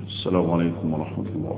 السلام عليكم ورحمة الله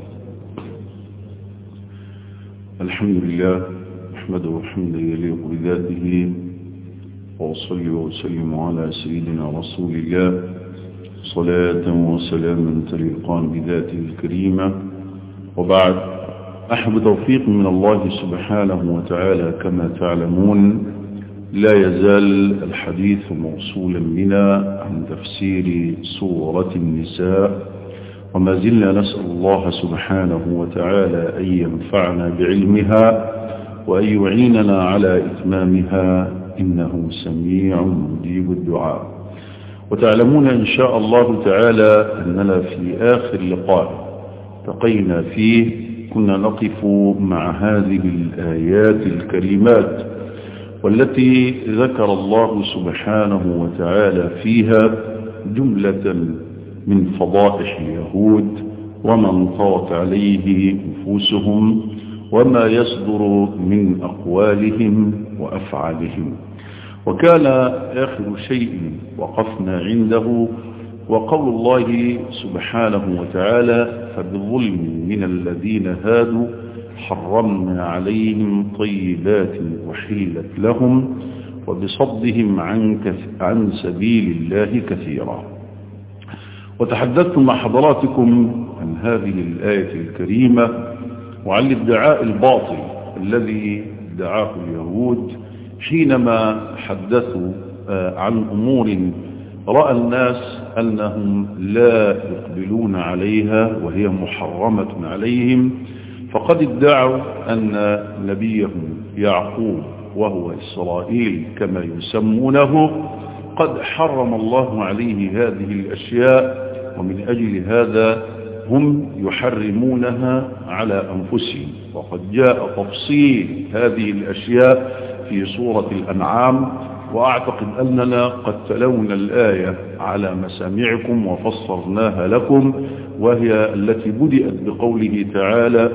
الحمد لله نحمده حمدا يليق بذاته وأصلي وأسلم على سيدنا رسول الله صلاة وسلاما تليقان بذاته الكريمة وبعد أحب توفيق من الله سبحانه وتعالى كما تعلمون لا يزال الحديث موصولا بنا عن تفسير سورة النساء وما زلنا نسأل الله سبحانه وتعالى أن ينفعنا بعلمها وأن يعيننا على إتمامها إنه سميع مجيب الدعاء وتعلمون إن شاء الله تعالى أننا في آخر لقاء تقينا فيه كنا نقف مع هذه الآيات الكريمات والتي ذكر الله سبحانه وتعالى فيها جملة من فضائح اليهود ومن طرت عليه نفوسهم وما يصدر من أقوالهم وأفعالهم وكان آخر شيء وقفنا عنده وقول الله سبحانه وتعالى فبظلم من الذين هادوا حرمنا عليهم طيبات وحلت لهم وبصدهم عن, عن سبيل الله كثيرا وتحدثت مع حضراتكم عن هذه الآية الكريمة وعن الادعاء الباطل الذي ادعاه اليهود حينما حدثوا عن أمور رأى الناس أنهم لا يقبلون عليها وهي محرمة عليهم فقد ادعوا أن نبيهم يعقوب وهو إسرائيل كما يسمونه قد حرم الله عليه هذه الأشياء ومن أجل هذا هم يحرمونها على أنفسهم وقد جاء تفصيل هذه الأشياء في سورة الأنعام وأعتقد أننا قد تلونا الآية على مسامعكم وفسرناها لكم وهي التي بدأت بقوله تعالى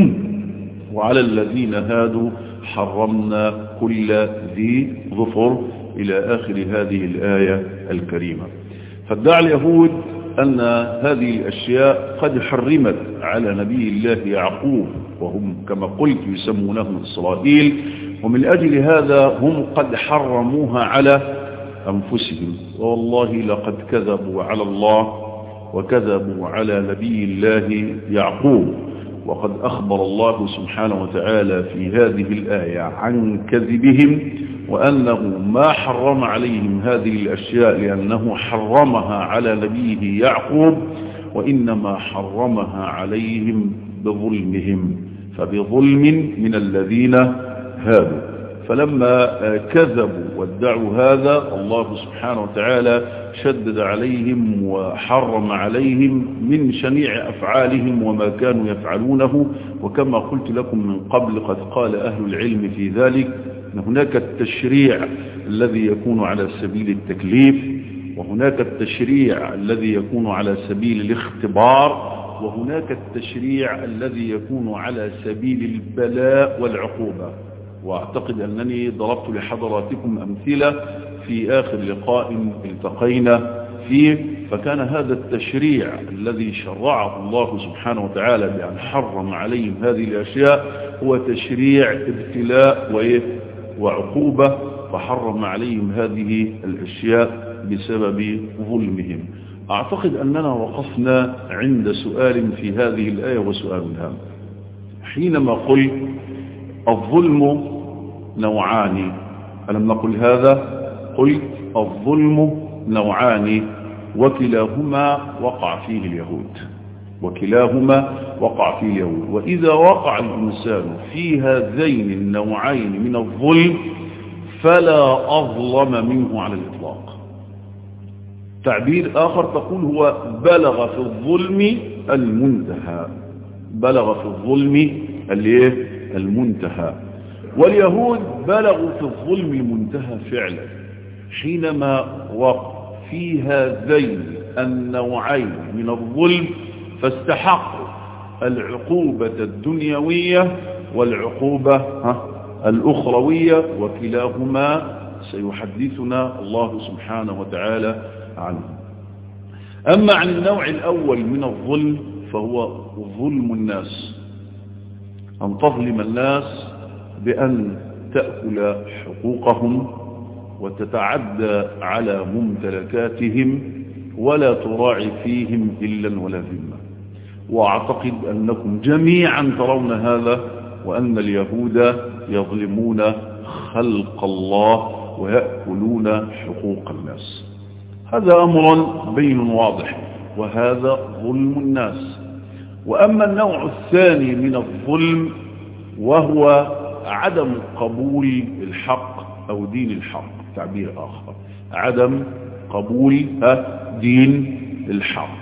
وعلى الذين هادوا حرمنا كل ذي ظفر إلى آخر هذه الآية الكريمة فادعى اليهود أن هذه الأشياء قد حرمت على نبي الله يعقوب وهم كما قلت يسمونهم إسرائيل ومن أجل هذا هم قد حرموها على أنفسهم والله لقد كذبوا على الله وكذبوا على نبي الله يعقوب وقد أخبر الله سبحانه وتعالى في هذه الآية عن كذبهم وأنه ما حرم عليهم هذه الأشياء لأنه حرمها على نبيه يعقوب وإنما حرمها عليهم بظلمهم فبظلم من الذين هادوا فلما كذبوا وادعوا هذا الله سبحانه وتعالى شدد عليهم وحرم عليهم من شنيع أفعالهم وما كانوا يفعلونه وكما قلت لكم من قبل قد قال أهل العلم في ذلك أن هناك التشريع الذي يكون على سبيل التكليف وهناك التشريع الذي يكون على سبيل الاختبار وهناك التشريع الذي يكون على سبيل البلاء والعقوبة واعتقد أنني ضربت لحضراتكم أمثلة في آخر لقاء التقينا فيه فكان هذا التشريع الذي شرعه الله سبحانه وتعالى بأن حرم عليهم هذه الأشياء هو تشريع ابتلاء وعقوبة فحرم عليهم هذه الأشياء بسبب ظلمهم أعتقد أننا وقفنا عند سؤال في هذه الآية وسؤال هام حينما قلت الظلم نوعان ألم نقل هذا قلت الظلم نوعان وكلاهما وقع فيه اليهود وكلاهما وقع فيه اليهود وإذا وقع الإنسان في هذين النوعين من الظلم فلا أظلم منه على الإطلاق تعبير آخر تقول هو بلغ في الظلم المنتهى بلغ في الظلم المنتهى واليهود بلغوا في الظلم المنتهى فعلا حينما وقع في هذين النوعين من الظلم فاستحقوا العقوبة الدنيوية والعقوبة الأخروية وكلاهما سيحدثنا الله سبحانه وتعالى عنه أما عن النوع الأول من الظلم فهو ظلم الناس أن تظلم الناس بأن تأكل حقوقهم وتتعدى على ممتلكاتهم ولا تراعي فيهم إلا ولا ذمة وأعتقد أنكم جميعا ترون هذا وأن اليهود يظلمون خلق الله ويأكلون حقوق الناس هذا أمر بين واضح وهذا ظلم الناس وأما النوع الثاني من الظلم وهو عدم قبول الحق أو دين الحق تعبير آخر عدم قبول دين الحق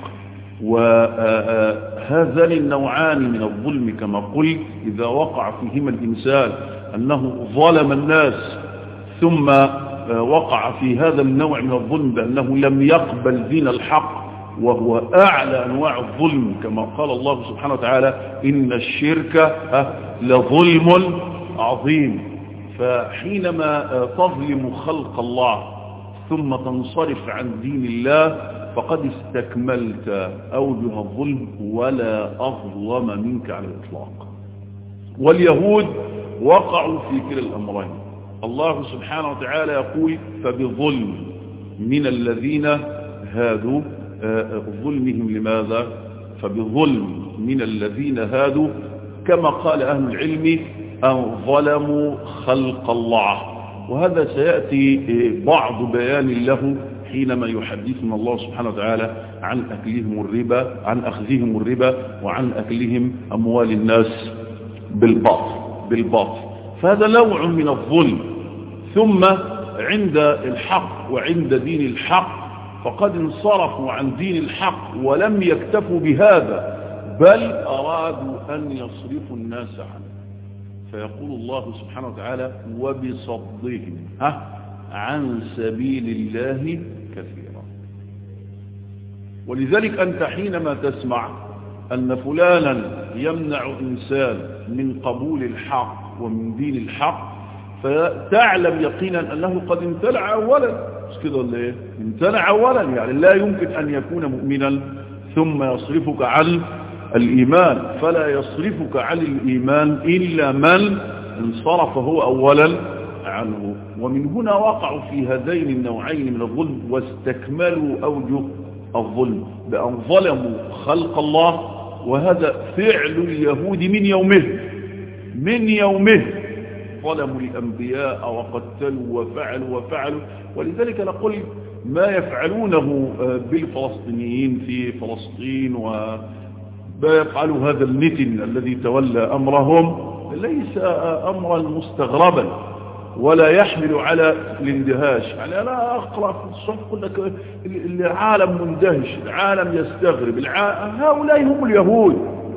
وهذان النوعان من الظلم كما قلت إذا وقع فيهما الإنسان أنه ظلم الناس ثم وقع في هذا النوع من الظلم بأنه لم يقبل دين الحق وهو أعلى أنواع الظلم كما قال الله سبحانه وتعالى إن الشرك لظلم عظيم فحينما تظلم خلق الله ثم تنصرف عن دين الله فقد استكملت أوجه الظلم ولا أظلم منك على الإطلاق واليهود وقعوا في كلا الأمرين الله سبحانه وتعالى يقول فبظلم من الذين هادوا ظلمهم لماذا فبظلم من الذين هادوا كما قال أهل العلم أن ظلموا خلق الله وهذا سيأتي بعض بيان له حينما يحدثنا الله سبحانه وتعالى عن أكلهم الربا عن أخذهم الربا وعن أكلهم أموال الناس بالباطل بالباطل فهذا نوع من الظلم ثم عند الحق وعند دين الحق فقد انصرفوا عن دين الحق ولم يكتفوا بهذا بل أرادوا أن يصرفوا الناس عنه فيقول الله سبحانه وتعالى وبصدهم ها عن سبيل الله كثيرا ولذلك أنت حينما تسمع أن فلانا يمنع إنسان من قبول الحق ومن دين الحق فتعلم يقينا أنه قد امتنع أولا مش كده ولا ايه امتنع أولا يعني لا يمكن أن يكون مؤمنا ثم يصرفك عن الإيمان فلا يصرفك عن الإيمان إلا من انصرف هو أولا عنه ومن هنا وقعوا في هذين النوعين من الظلم واستكملوا أوجه الظلم بأن ظلموا خلق الله وهذا فعل اليهود من يومه من يومه ظلموا الأنبياء وقتلوا وفعلوا وفعلوا ولذلك نقول ما يفعلونه بالفلسطينيين في فلسطين و ما يفعل هذا النتن الذي تولى أمرهم ليس أمرا مستغربا ولا يحمل على الاندهاش يعني أنا أقرأ في الصحف يقول لك العالم مندهش العالم يستغرب الع... هؤلاء هم اليهود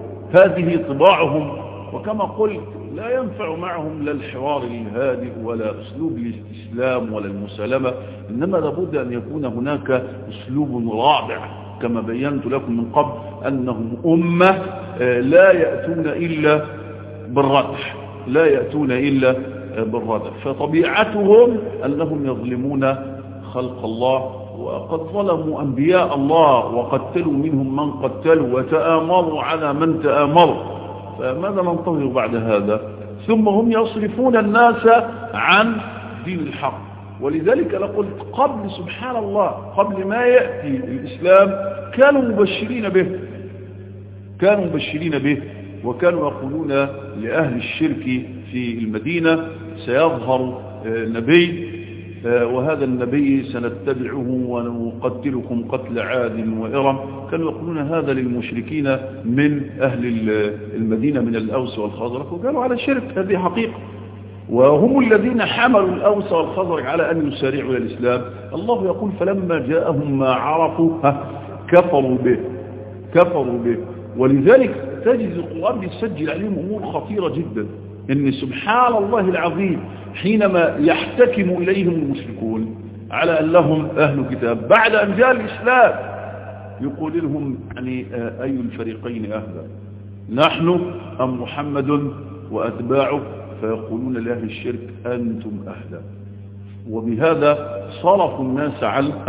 هذه طباعهم وكما قلت لا ينفع معهم لا الحوار الهادئ ولا أسلوب الاستسلام ولا المسالمة إنما لابد أن يكون هناك أسلوب رابع كما بينت لكم من قبل أنهم أمة لا يأتون إلا بالردح لا يأتون إلا بالردح فطبيعتهم أنهم يظلمون خلق الله وقد ظلموا أنبياء الله وقتلوا منهم من قتلوا وتآمروا على من تآمروا فماذا ننتظر بعد هذا ثم هم يصرفون الناس عن دين الحق ولذلك نقول قبل سبحان الله قبل ما يأتي الإسلام كانوا مبشرين به كانوا مبشرين به وكانوا يقولون لأهل الشرك في المدينة سيظهر نبي وهذا النبي سنتبعه ونقتلكم قتل عاد وإرم كانوا يقولون هذا للمشركين من أهل المدينة من الأوس والخزرج وقالوا على شرك هذه حقيقة وهم الذين حملوا الأوس والخزرج على أن يسارعوا إلى الإسلام الله يقول فلما جاءهم ما عرفوا كفروا به كفروا به ولذلك تجد القرآن بيسجل عليهم أمور خطيرة جدا إن سبحان الله العظيم حينما يحتكم إليهم المشركون على أنهم أهل كتاب بعد أن جاء الإسلام يقول لهم يعني أي الفريقين أهلا نحن أم محمد وأتباعه فيقولون لأهل الشرك أنتم أهلا وبهذا صرفوا الناس عن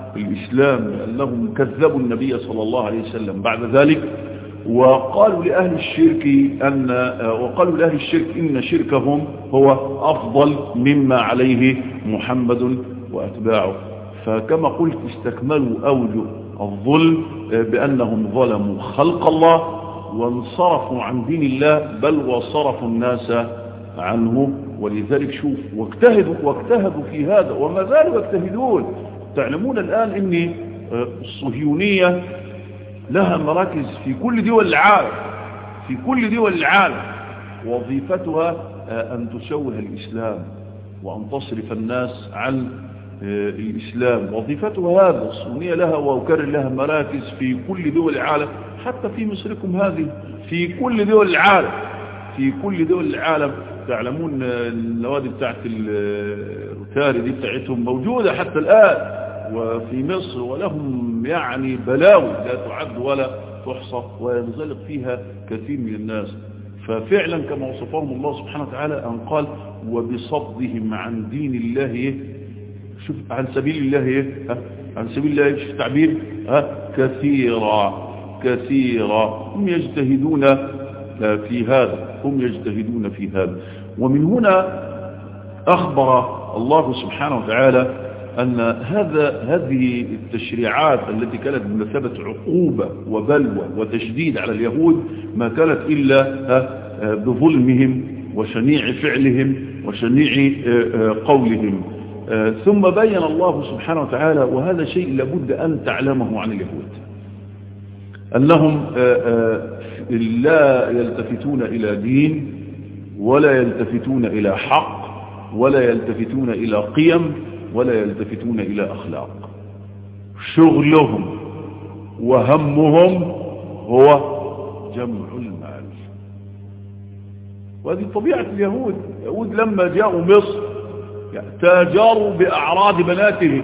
الإسلام لأنهم كذبوا النبي صلى الله عليه وسلم بعد ذلك وقالوا لأهل الشرك أن وقالوا لأهل الشرك إن شركهم هو أفضل مما عليه محمد وأتباعه فكما قلت استكملوا أوجه الظلم بأنهم ظلموا خلق الله وانصرفوا عن دين الله بل وصرفوا الناس عنه ولذلك شوف واجتهدوا واجتهدوا في هذا وما زالوا يجتهدون تعلمون الآن أن الصهيونية لها مراكز في كل دول العالم في كل دول العالم وظيفتها أن تشوه الإسلام وأن تصرف الناس عن الإسلام وظيفتها هذا الصهيونية لها وأكرر لها مراكز في كل دول العالم حتى في مصركم هذه في كل دول العالم في كل دول العالم تعلمون النوادي بتاعت الروتاري دي بتاعتهم موجودة حتى الآن وفي مصر ولهم يعني بلاوي لا تعد ولا تحصى وينزلق فيها كثير من الناس ففعلا كما وصفهم الله سبحانه وتعالى أن قال وبصدهم عن دين الله إيه؟ شوف عن سبيل الله إيه؟ عن سبيل الله شوف تعبير ها كثيرا كثيرا هم يجتهدون في هذا هم يجتهدون في هذا ومن هنا أخبر الله سبحانه وتعالى أن هذا هذه التشريعات التي كانت بمثابة عقوبة وبلوى وتشديد على اليهود ما كانت إلا بظلمهم وشنيع فعلهم وشنيع قولهم ثم بين الله سبحانه وتعالى وهذا شيء لابد أن تعلمه عن اليهود أنهم لا يلتفتون إلى دين ولا يلتفتون إلى حق ولا يلتفتون إلى قيم ولا يلتفتون إلى أخلاق شغلهم وهمهم هو جمع المال وهذه طبيعة اليهود اليهود لما جاءوا مصر تاجروا بأعراض بناتهم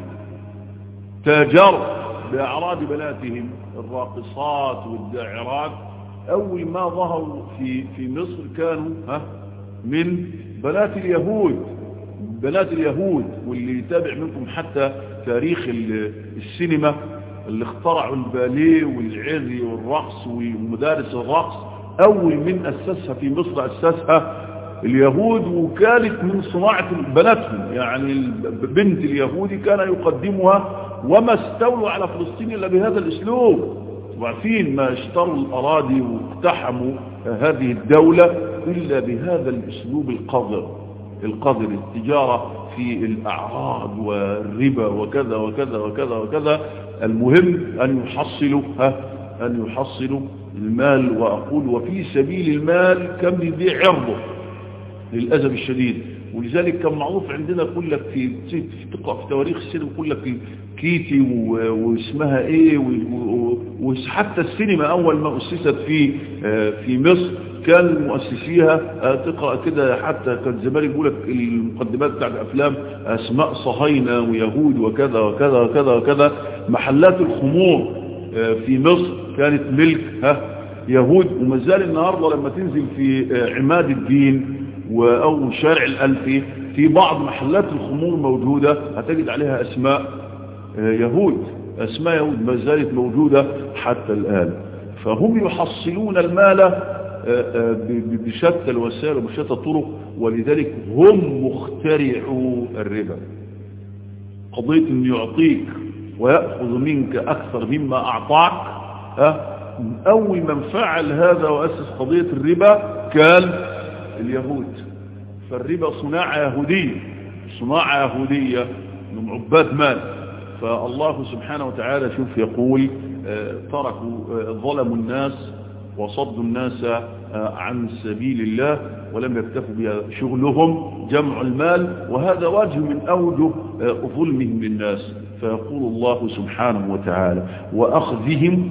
تاجروا بأعراض بناتهم الراقصات والداعرات أول ما ظهروا في في مصر كانوا ها من بنات اليهود بنات اليهود واللي يتابع منكم حتى تاريخ السينما اللي اخترعوا الباليه والعري والرقص ومدارس الرقص أول من أسسها في مصر أسسها اليهود وكانت من صناعة بناتهم يعني بنت اليهودي كان يقدمها وما استولوا على فلسطين إلا بهذا الأسلوب وعارفين ما اشتروا الأراضي واقتحموا هذه الدولة إلا بهذا الأسلوب القذر القذر التجارة في الأعراض والربا وكذا وكذا وكذا وكذا المهم أن يحصلوا ها أن يحصلوا المال وأقول وفي سبيل المال كم يبيع عرضه للأسف الشديد ولذلك كان معروف عندنا يقول لك في تقرأ في تواريخ السينما يقول لك كيتي واسمها ايه وحتى السينما اول ما اسست في في مصر كان مؤسسيها تقرأ كده حتى كان زمان يقول لك المقدمات بتاعت الافلام اسماء صهاينة ويهود وكذا وكذا وكذا وكذا محلات الخمور في مصر كانت ملك ها يهود وما زال النهارده لما تنزل في عماد الدين أو شارع الألفي في بعض محلات الخمور موجودة هتجد عليها أسماء يهود أسماء يهود ما زالت موجودة حتى الآن فهم يحصلون المال بشتى الوسائل وبشتى الطرق ولذلك هم مخترعوا الربا قضية أن يعطيك ويأخذ منك أكثر مما أعطاك أول من فعل هذا وأسس قضية الربا كان اليهود فالربا صناعة يهودية صناعة يهودية من عباد مال فالله سبحانه وتعالى شوف يقول تركوا ظلموا الناس وصدوا الناس عن سبيل الله ولم يكتفوا بها شغلهم جمع المال وهذا وجه من أوجه ظلمهم للناس فيقول الله سبحانه وتعالى وأخذهم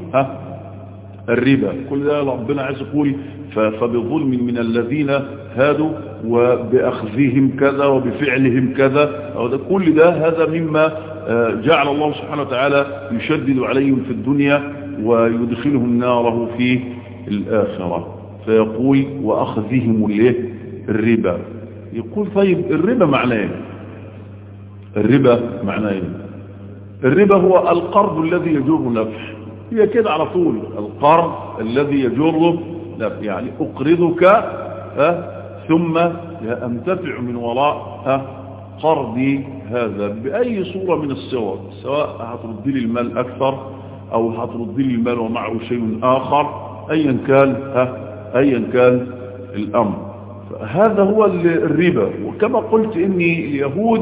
الربا كل ده ربنا عايز يقول فبظلم من الذين هادوا وبأخذهم كذا وبفعلهم كذا كل ده هذا مما جعل الله سبحانه وتعالى يشدد عليهم في الدنيا ويدخلهم ناره في الآخرة فيقول وأخذهم الربا يقول طيب الربا معناه الربا معناه الربا هو القرض الذي يجر نفع هي كده على طول القرض الذي يجر نفع يعني أقرضك ها ثم أنتفع من وراء ها قرضي هذا بأي صورة من الصور سواء هترد لي المال أكثر أو هترد لي المال ومعه شيء آخر أيا كان ها أيا كان الأمر هذا هو الربا وكما قلت إني اليهود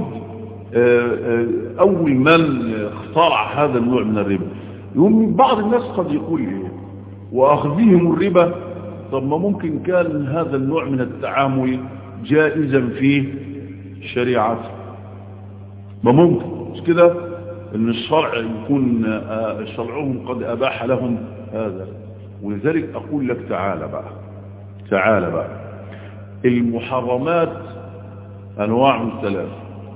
أول من اخترع هذا النوع من الربا يوم بعض الناس قد يقول إيه وأخذهم الربا طب ما ممكن كان هذا النوع من التعامل جائزا في شريعته ما ممكن مش كده ان الشرع يكون شرعهم قد اباح لهم هذا ولذلك اقول لك تعالى بقى تعالى بقى المحرمات انواع ثلاث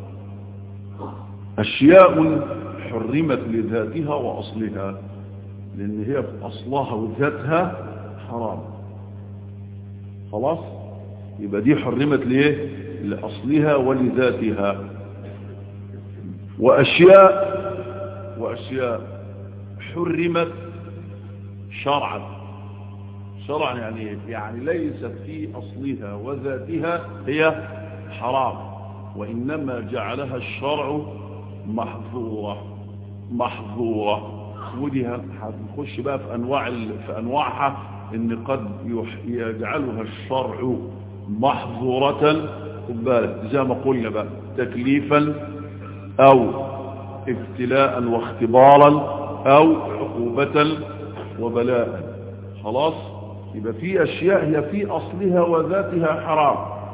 اشياء حرمت لذاتها واصلها لان هي في اصلها وذاتها حرام خلاص يبقى دي حرمت ليه لاصلها ولذاتها واشياء واشياء حرمت شرعا شرعا يعني يعني ليست في اصلها وذاتها هي حرام وانما جعلها الشرع محظورة محظورة ودي هنخش بقى في انواع في انواعها ان قد يجعلها الشرع محظورة خد بالك زي ما قلنا بقى تكليفا او ابتلاء واختبارا او عقوبة وبلاء خلاص يبقى في اشياء هي في اصلها وذاتها حرام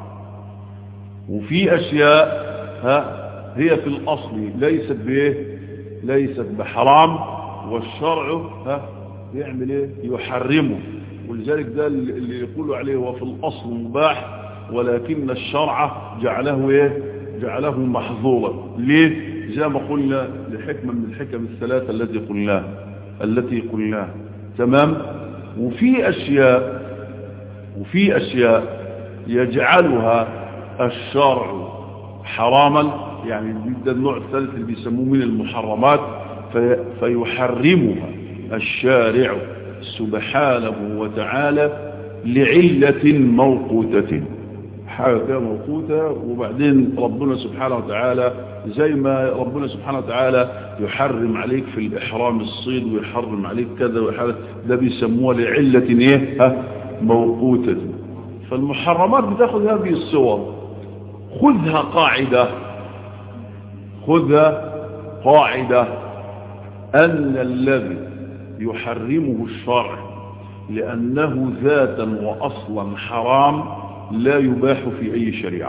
وفي اشياء ها هي في الاصل ليست بايه ليست بحرام والشرع ها يعمل ايه يحرمه ولذلك ده اللي يقولوا عليه هو في الاصل مباح ولكن الشرع جعله ايه جعله محظورا ليه زي ما قلنا لحكمة من الحكم الثلاثة التي قلناها التي قلناها تمام وفي اشياء وفي اشياء يجعلها الشرع حراما يعني ده النوع الثالث اللي بيسموه من المحرمات في فيحرمها الشارع سبحانه وتعالى لعلة موقوتة حاجة كده موقوتة وبعدين ربنا سبحانه وتعالى زي ما ربنا سبحانه وتعالى يحرم عليك في الإحرام الصيد ويحرم عليك كذا ويحرم ده بيسموها لعلة ايه ها موقوتة فالمحرمات بتاخذ هذه الصور خذها قاعدة خذها قاعدة أن الذي يحرمه الشرع لأنه ذاتا وأصلا حرام لا يباح في أي شريعة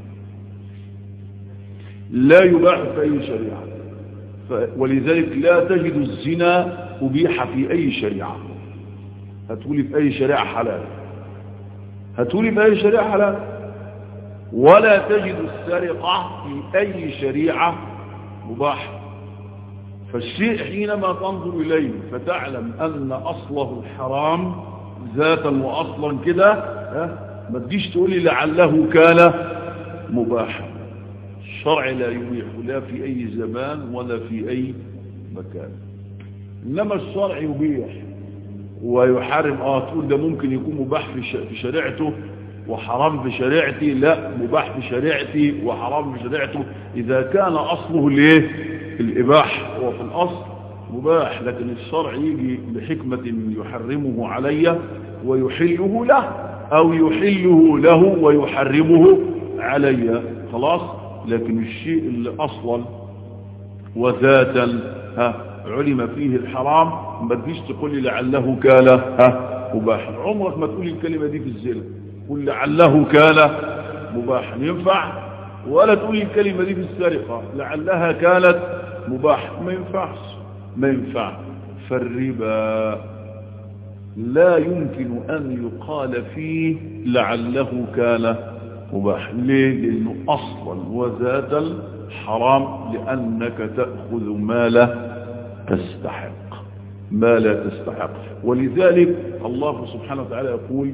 لا يباح في أي شريعة ولذلك لا تجد الزنا أبيح في أي شريعة هتقولي في أي شريعة حلال هتقولي في أي شريعة حلال ولا تجد السرقة في أي شريعة مباح فالشيء حينما تنظر إليه فتعلم أن أصله الحرام ذاتا وأصلا كده ما تجيش تقولي لعله كان مباحا الشرع لا يبيح لا في أي زمان ولا في أي مكان إنما الشرع يبيح ويحرم اه تقول ده ممكن يكون مباح في شريعته وحرام في شريعتي لا مباح في شريعتي وحرام في شريعته إذا كان أصله الايه الإباح هو في الأصل مباح لكن الشرع يجي بحكمة يحرمه علي ويحله له أو يحله له ويحرمه علي خلاص لكن الشيء اللي أصلا وذاتا ها علم فيه الحرام ما تجيش تقول لي لعله كان ها مباح عمرك ما تقول الكلمة دي في الزنا قل لعله كان مباحا ينفع ولا تقول الكلمة دي في السرقة لعلها كانت مباح ما ينفعش ما ينفع فالربا لا يمكن أن يقال فيه لعله كان مباح ليه لأنه أصلا وذاتا حرام لأنك تأخذ ما لا تستحق ما لا تستحق ولذلك الله سبحانه وتعالى يقول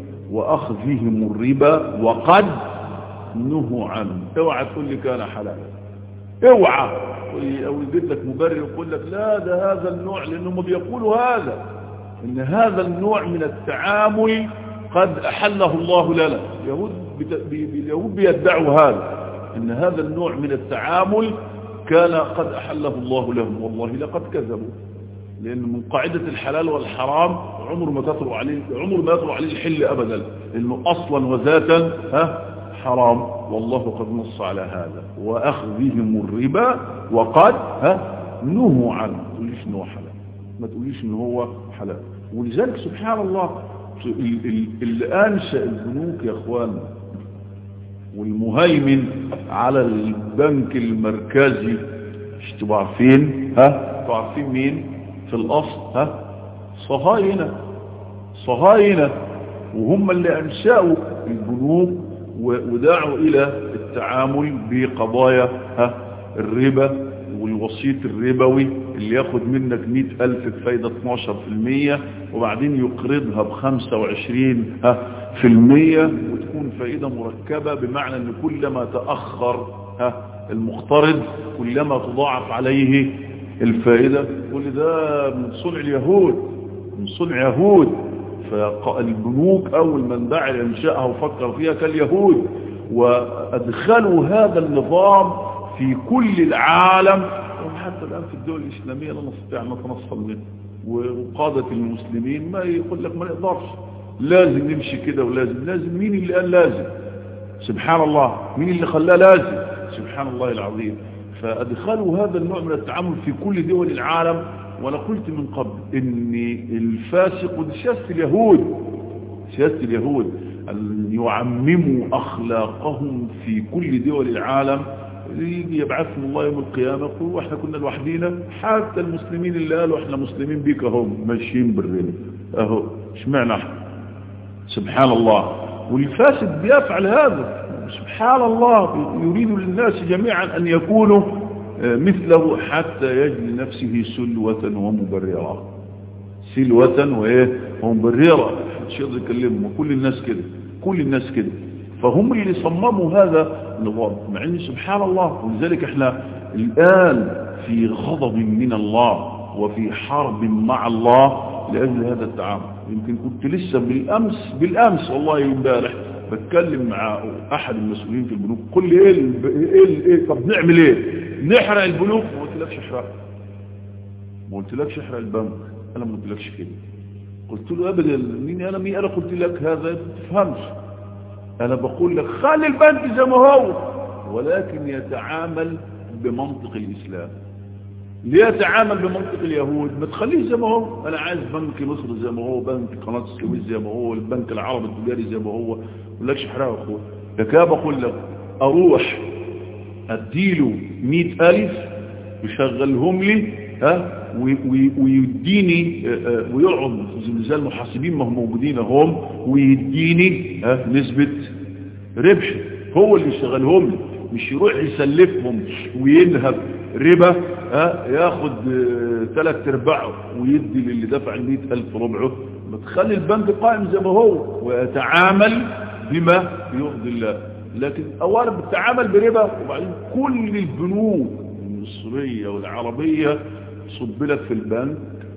وأخذهم الربا وقد نهوا عنه اوعى تقول لي كان حلالا اوعى او يجيب لك مبرر يقول لك لا ده هذا النوع لانهم بيقولوا هذا ان هذا النوع من التعامل قد احله الله لنا اليهود اليهود بيدعوا هذا ان هذا النوع من التعامل كان قد احله الله لهم والله لقد كذبوا لان من قاعدة الحلال والحرام عمر ما تطرق عليه عمر ما يطرق عليه الحل ابدا لانه اصلا وذاتا ها حرام والله قد نص على هذا واخذهم الربا وقد ها نهوا عنه ما تقوليش ان هو حلال ما تقوليش ان هو حلال ولذلك سبحان الله اللي انشا البنوك يا اخوان والمهيمن على البنك المركزي مش تبقوا عارفين ها تبقوا عارفين مين في الاصل ها صهاينه صهاينه وهم اللي انشأوا البنوك ودعوا الى التعامل بقضايا ها الربا والوسيط الربوي اللي ياخد منك مئة ألف بفايدة 12% وبعدين يقرضها بخمسة وعشرين في المية وتكون فائدة مركبة بمعنى أن كلما تأخر ها المقترض كلما تضاعف عليه الفائدة كل ده من صنع اليهود من صنع يهود فالبنوك أول من دعا لإنشائها وفكر فيها كاليهود وأدخلوا هذا النظام في كل العالم وحتى الآن في الدول الإسلامية لا نستطيع أن نتنصل منه وقادة المسلمين ما يقول لك ما نقدرش لازم نمشي كده ولازم لازم مين اللي قال لازم سبحان الله مين اللي خلاه لازم سبحان الله العظيم فأدخلوا هذا النوع من التعامل في كل دول العالم وأنا قلت من قبل إن الفاسق سياسة اليهود سياسة اليهود أن يعمموا أخلاقهم في كل دول العالم يجي يبعثهم الله يوم القيامة يقول واحنا كنا لوحدينا حتى المسلمين اللي قالوا احنا مسلمين بيك هم ماشيين بالرين اهو اشمعنى احنا سبحان الله والفاسد بيفعل هذا سبحان الله يريد للناس جميعا ان يكونوا مثله حتى يجد نفسه سلوة ومبررة سلوة وايه ومبررة مش يقدر يكلمهم كل الناس كده كل الناس كده فهم اللي صمموا هذا النظام مع ان سبحان الله ولذلك احنا الآن في غضب من الله وفي حرب مع الله لأجل هذا التعامل يمكن كنت لسه بالأمس بالأمس والله امبارح بتكلم مع أحد المسؤولين في البنوك قل لي ايه ايه ايه طب نعمل ايه نحرق البنوك ما قلتلكش احرق ما قلتلكش احرق البنك انا ما قلتلكش كده قلت له ابدا مين انا مين انا قلت لك هذا ما تفهمش انا بقول لك خلي البنك زي ما هو ولكن يتعامل بمنطق الاسلام ليه يتعامل بمنطق اليهود ما تخليه زي ما هو انا عايز بنك مصر زي ما هو بنك قناه السويس زي ما هو البنك العربي التجاري زي ما هو ما لكش حرام يا اخويا لكن بقول لك اروح اديله مئة الف يشغلهم لي ها ويديني ويقعد زي المحاسبين ما هم موجودين هم ويديني نسبة ربح هو اللي يشغلهم لي مش يروح يسلفهم وينهب ربا ياخد ثلاث ارباعه ويدي للي دفع المئة الف ربعه ما تخلي البنك قائم زي ما هو ويتعامل بما يرضي الله لكن اولا بتتعامل بربا وبعدين كل البنوك المصرية والعربية صب لك في البنك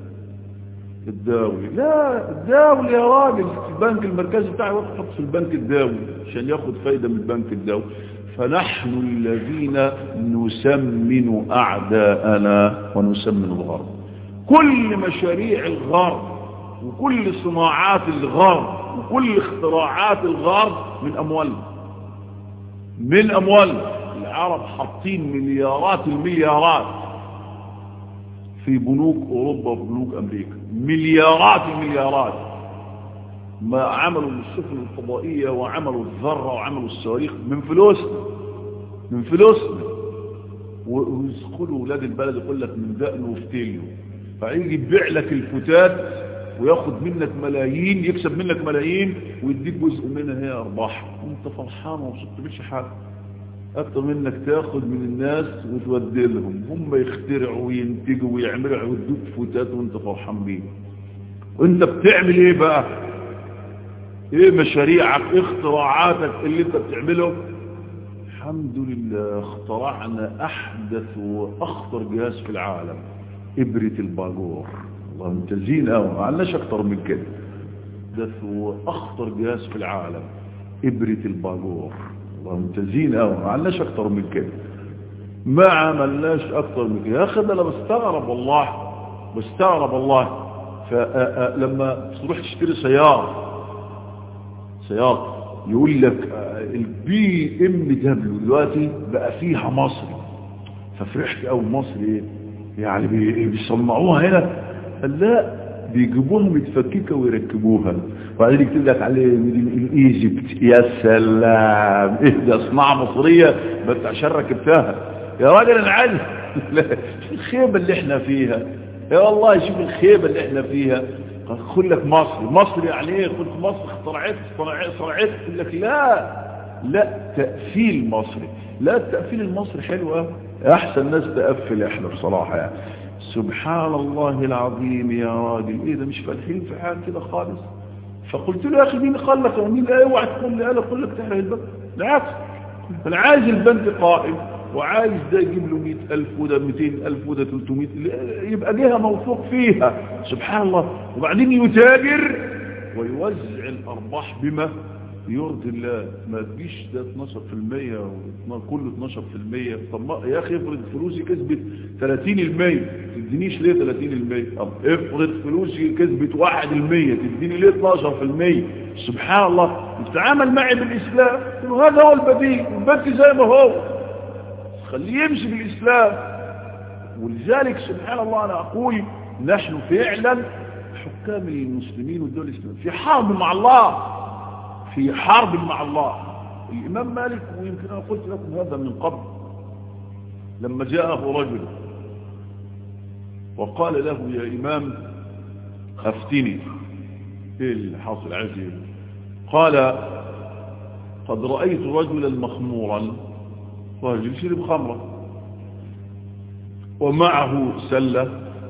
الداولي لا الداولي يا راجل البنك المركزي بتاعي يحط في البنك الداولي عشان ياخد فايدة من البنك الداولي فنحن الذين نسمن أعداءنا ونسمن الغرب كل مشاريع الغرب وكل صناعات الغرب وكل اختراعات الغرب من أموالنا من أموالنا العرب حاطين مليارات المليارات في بنوك أوروبا وبنوك أمريكا مليارات المليارات ما عملوا السفن الفضائية وعملوا الذرة وعملوا الصواريخ من فلوسنا من فلوسنا ويسقلوا ولاد البلد يقول لك من دقنه وفتيله فيجي يبيع لك الفتات وياخد منك ملايين يكسب منك ملايين ويديك جزء منها هي ارباح وانت فرحان ومبسوط مش حاجه اكتر منك تاخد من الناس وتودي لهم هم يخترعوا وينتجوا ويعملوا ويدوك فتات وانت فرحان بيه وانت بتعمل ايه بقى ايه مشاريعك اختراعاتك اللي انت بتعمله الحمد لله اخترعنا احدث واخطر جهاز في العالم ابرة الباجور والله ممتازين قوي ما عندناش اكتر من كده احدث واخطر جهاز في العالم ابرة الباجور والله ممتازين قوي ما عندناش اكتر من كده ما عملناش اكتر من كده يا اخي ده انا بستغرب والله بستغرب والله فلما تروح تشتري سيارة سيارة يقول لك البي ام دبليو دلوقتي بقى فيها مصري ففرحت او مصري يعني بيصنعوها هنا قال لا بيجيبوها متفككه ويركبوها وبعدين يكتب لك عليه من ايجيبت يا سلام ايه ده صناعه مصريه بس عشان ركبتها يا راجل انا عايز الخيبه اللي احنا فيها يا والله شوف الخيبه اللي احنا فيها خل لك مصر مصر يعني ايه قلت مصر اخترعت صنعت صنعت يقول لك لا لا تأفيل مصري لا التأفيل المصري حلوة احسن ناس تأفل احنا بصراحة يعني سبحان الله العظيم يا راجل ايه ده مش فالحين في حال كده خالص فقلت له يا اخي مين قال لك ومين اوعى تقول لي انا اقول لك تحرق البنك بالعكس انا عايز البنك قائم وعايز ده يجيب له 100000 وده 200000 وده 300 يبقى جهه موثوق فيها سبحان الله وبعدين يتاجر ويوزع الارباح بما يرضي الله ما تجيش ده 12% كله 12% طب ما يا اخي افرض فلوسي كسبت 30% تدينيش ليه 30% طب افرض فلوسي كسبت 1% تديني ليه 12% سبحان الله تتعامل معي بالاسلام هذا هو البديل البنك زي ما هو خليه يمشي بالإسلام ولذلك سبحان الله أنا أقول نحن فعلا حكام المسلمين والدول الإسلامية في حرب مع الله في حرب مع الله الإمام مالك ويمكن أنا قلت لكم هذا من قبل لما جاءه رجل وقال له يا إمام أفتني إيه اللي حاصل عزيز قال قد رأيت رجلا مخمورا رجل شرب خمرة ومعه سلة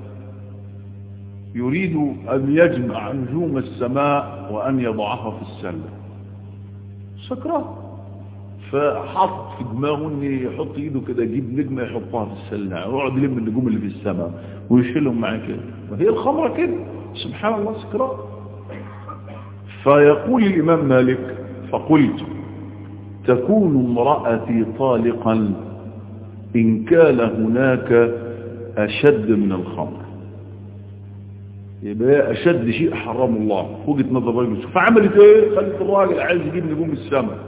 يريد أن يجمع نجوم السماء وأن يضعها في السلة سكران فحط في دماغه ان يحط ايده كده يجيب نجمه يحطها في السله يقعد يلم النجوم اللي في السماء ويشيلهم معاه كده وهي الخمره كده سبحان الله سكران فيقول الامام مالك فقلت تكون امرأتي طالقا إن كان هناك أشد من الخمر يبقى أشد شيء حرم الله وجهة نظر الرجل فعملت ايه خلت الراجل عايز يجيب نجوم السماء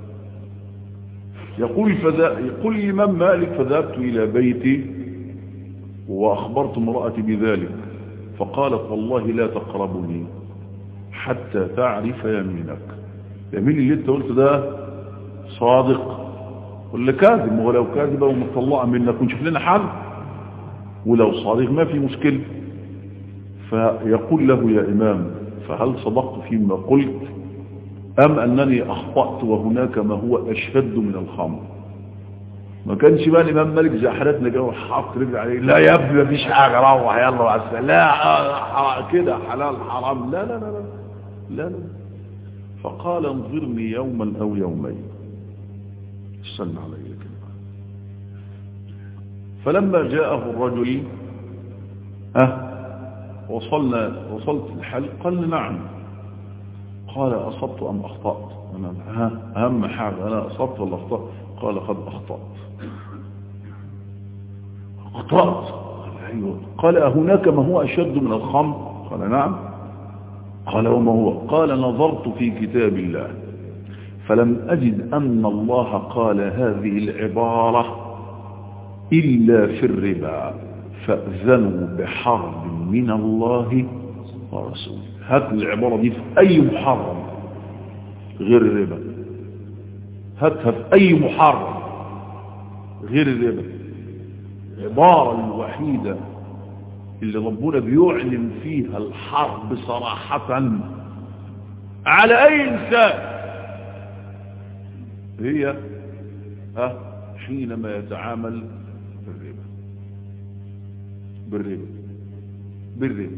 يقول فذا يقول الإمام مالك فذهبت إلى بيتي وأخبرت امرأتي بذلك فقالت والله لا تقربني حتى تعرف يمينك يمين اللي انت قلت ده صادق ولا كاذب ولو كاذبة ومطلعة منك ونشوف لنا حل ولو صادق ما في مشكلة فيقول له يا إمام فهل صدقت فيما قلت أم أنني أخطأت وهناك ما هو أشد من الخمر ما كانش بقى الإمام مالك زي حالتنا كده وحاط رجل عليه لا يا ابني مفيش حاجة روح يلا مع السلامة لا كده حلال حرام لا لا لا لا لا, لا. فقال انظرني يوما أو يومين استنى علي كده فلما جاءه الرجل أه وصلنا وصلت الحل قال نعم قال أصبت أم أخطأت أنا ها أهم حاجة أنا أصبت ولا أخطأت قال قد أخطأت أخطأت قال أيوة قال أهناك ما هو أشد من الخمر قال نعم قال وما هو قال نظرت في كتاب الله فلم أجد أن الله قال هذه العبارة إلا في الربا فأذنوا بحرب من الله ورسوله هات العبارة دي في أي محرم غير الربا هاتها في أي محرم غير الربا العبارة الوحيدة اللي ربنا بيعلن فيها الحرب صراحة على أي إنسان هي ها حينما يتعامل بالربا بالربا بالربا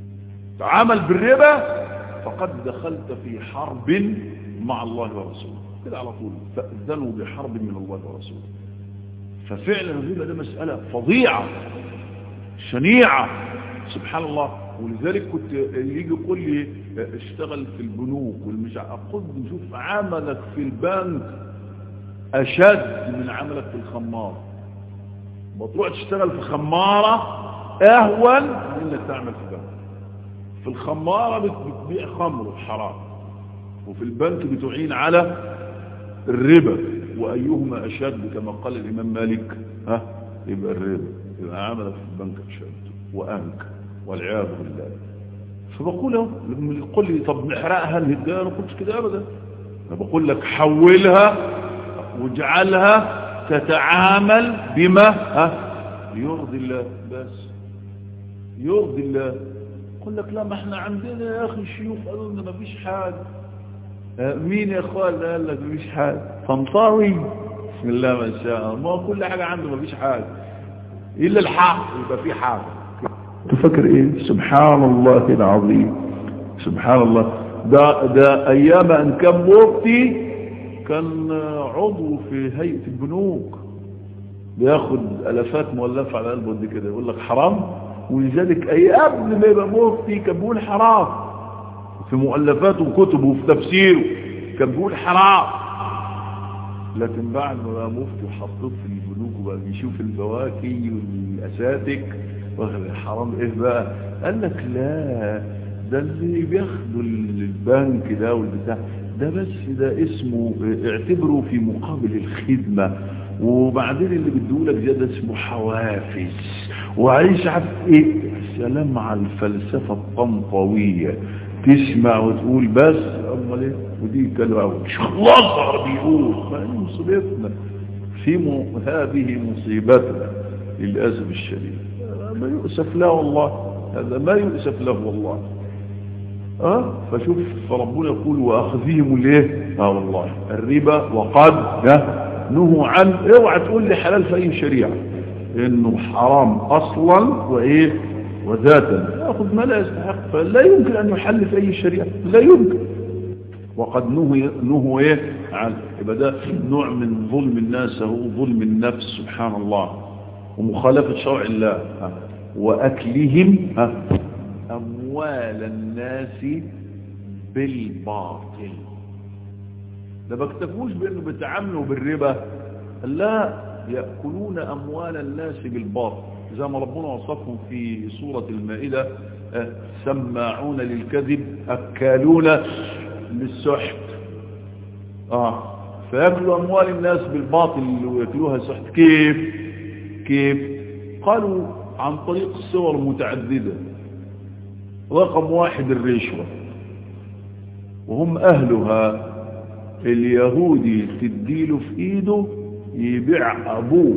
تعامل بالربا فقد دخلت في حرب مع الله ورسوله كده على طول فأذنوا بحرب من الله ورسوله ففعلا الربا ده مسألة فظيعة شنيعة سبحان الله ولذلك كنت اللي يجي يقول لي اشتغل في البنوك والمش اقول نشوف عملك في البنك اشد من عملك في الخمار بتروح تشتغل في خمارة اهون من انك تعمل في بنك في الخمارة بتبيع خمر حرام وفي البنك بتعين على الربا وايهما اشد كما قال الامام مالك ها يبقى الربا يبقى عملك في البنك اشد وانك والعياذ بالله فبقول له لما يقول لي طب نحرقها نهدها انا قلت كده ابدا انا بقول لك حولها واجعلها تتعامل بما ها يرضي الله بس يرضي الله يقول لك لا ما احنا عندنا يا اخي الشيوخ قالوا لنا ما فيش حاجه مين يا اخوان قال لك ما فيش حاجه طنطاوي بسم الله ما شاء الله ما كل حاجه عنده ما فيش حاجه الا الحق يبقى في حاجه تفكر ايه سبحان الله العظيم سبحان الله ده, ده ايام ان كان مفتي كان عضو في هيئة البنوك بياخد الافات مؤلفة على قلبه دي كده يقول لك حرام ولذلك اي قبل ما يبقى مفتي كان بيقول حرام في مؤلفاته وكتبه وفي تفسيره كان بيقول حرام لكن بعد ما بقى مفتي وحطوه في البنوك وبقى بيشوف الفواكه والاساتك واخد الحرام ايه بقى قال لك لا ده اللي بياخدوا البنك ده والبتاع ده بس ده اسمه اعتبره في مقابل الخدمة وبعدين اللي بديهولك ده, ده اسمه حوافز وعيش عارف ايه سلام على الفلسفة الطنطاوية تسمع وتقول بس امال ايه ودي كانوا اول شخلصها بيقول ما هي مصيبتنا في م... هذه مصيبتنا للأسف الشديد ما يؤسف له والله هذا ما يؤسف له والله أه؟ فشوف فربنا يقول وأخذهم الايه اه والله الربا وقد نهوا عن اوعى تقول لي حلال في اي شريعة انه حرام اصلا وايه وذاتا ياخذ ما لا يستحق فلا يمكن ان يحل في اي شريعة لا يمكن وقد نهوا نهوا ايه عن يبقى ده نوع من ظلم الناس هو ظلم النفس سبحان الله ومخالفة شرع الله وأكلهم أموال الناس بالباطل ده بكتفوش بأنه بيتعاملوا بالربا لا يأكلون أموال الناس بالباطل زي ما ربنا وصفهم في سورة المائدة سماعون للكذب أكالون للسحت آه فيأكلوا أموال الناس بالباطل ويأكلوها سحت كيف كيف قالوا عن طريق صور متعددة رقم واحد الرشوة وهم أهلها اليهودي تديله في ايده يبيع ابوه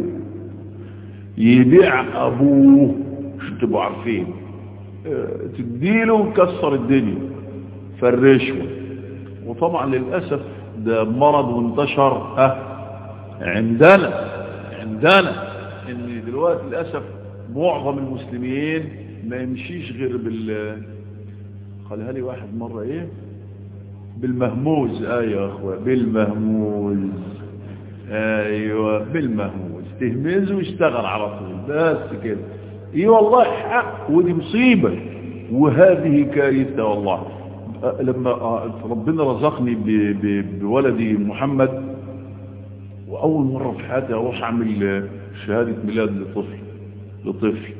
يبيع ابوه عشان تبقوا عارفين تديله كسر الدنيا فالرشوة وطبعا للأسف ده مرض وانتشر ها عندنا عندنا ان دلوقتي للأسف معظم المسلمين ما يمشيش غير بال قالها لي واحد مرة ايه بالمهموز ايوه يا اخوة بالمهموز ايوه بالمهموز تهمزه ويشتغل على طول بس كده ايه والله حق ودي مصيبة وهذه كارثة والله لما ربنا رزقني بولدي محمد واول مرة في حياتي اروح اعمل شهادة ميلاد لطفل لطفل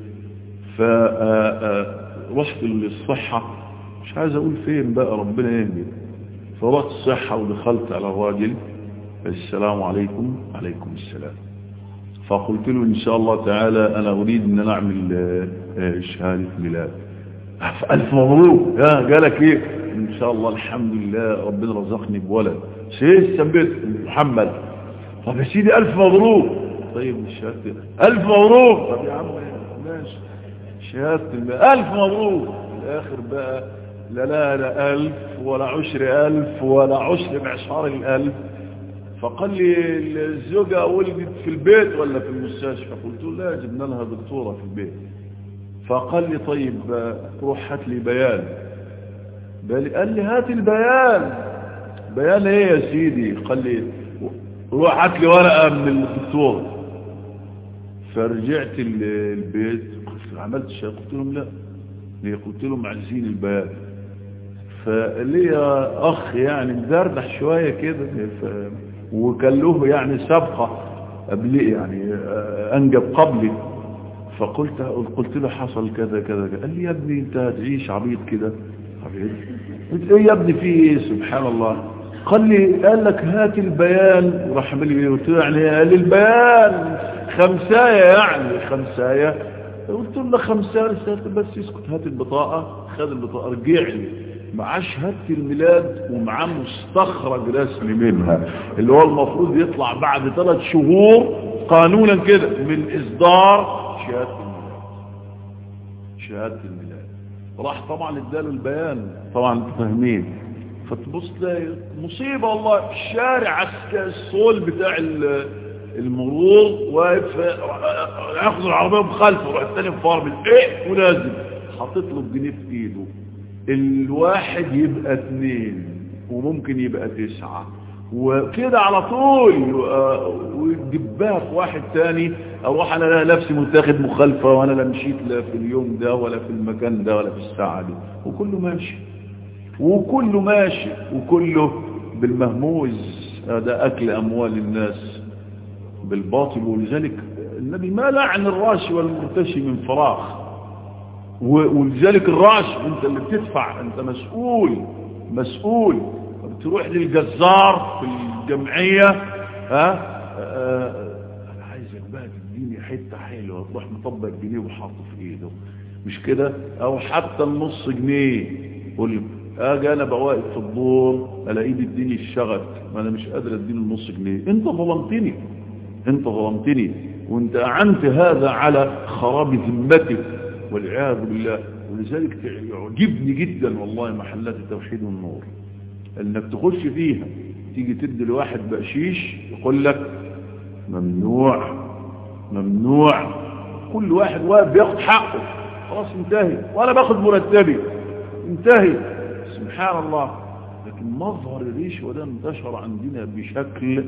فرحت للصحة مش عايز اقول فين بقى ربنا يهدي فرحت الصحة ودخلت على الراجل السلام عليكم عليكم السلام فقلت له ان شاء الله تعالى انا اريد ان انا اعمل شهادة ميلاد الف مبروك ها قالك ايه ان شاء الله الحمد لله ربنا رزقني بولد شيء سميت محمد طب يا سيدي الف مبروك طيب الشهادة الف مبروك طب يا عم ماشي شهادة الف مبروك الاخر بقى لا لا لا ألف ولا عشر ألف ولا عشر معشار الألف فقال لي الزوجة ولدت في البيت ولا في المستشفى قلت له لا جبنا لها دكتورة في البيت فقال لي طيب روح هات لي بيان قال لي هات البيان بيان ايه يا سيدي قال لي روح هات لي ورقة من الدكتور فرجعت البيت عملت شيء قلت لهم لا ليه قلت لهم عايزين البيان فليا اخ يعني مدردح شوية كده ف... وكان له يعني سابقة قبلي يعني انجب قبلي فقلت قلت له حصل كذا كذا قال لي يا ابني انت هتعيش عبيط كده عبيط قلت له يا ابني في ايه سبحان الله قال لي قال لك هات البيان وراح عمل لي قلت له يعني قال لي البيان خمسايه يعني خمسايه قلت له خمسايه بس اسكت هات البطاقه خد البطاقه رجع لي معاه شهاده الميلاد ومعاه مستخرج رسمي منها اللي هو المفروض يطلع بعد ثلاث شهور قانونا كده من اصدار شهاده الميلاد شهاده الميلاد راح طبعا اداله البيان طبعا انتوا فاهمين فتبص تلاقي مصيبه والله الشارع الصول بتاع المرور واقف ياخذ العربيه بخلفه وراح الثاني بفارم ايه ونازل حاطط له الجنيه في ايده الواحد يبقى اثنين وممكن يبقى تسعة وكده على طول ودباك واحد تاني اروح انا نفسي متاخد مخالفة وانا لا مشيت لا في اليوم ده ولا في المكان ده ولا في الساعة دي وكله ماشي وكله ماشي وكله بالمهموز هذا اكل اموال الناس بالباطل ولذلك النبي ما لعن الراشي والمرتشي من فراغ ولذلك الراش انت اللي بتدفع انت مسؤول مسؤول بتروح للجزار في الجمعية ها انا عايزك بقى تديني حتة حلوة تروح مطبق جنيه وحاطه في ايده مش كده او حتى النص جنيه قول اجي انا بقى واقف في الدور الاقي ايدي اديني الشغف ما انا مش قادر اديني النص جنيه انت ظلمتني انت ظلمتني وانت اعنت هذا على خراب ذمتك والعياذ بالله ولذلك يعجبني جدا والله محلات التوحيد والنور انك تخش فيها تيجي تدي لواحد بقشيش يقول لك ممنوع ممنوع كل واحد واقف بياخد حقه خلاص انتهي وانا باخد مرتبي انتهي سبحان الله لكن مظهر الرشوه ده انتشر عندنا بشكل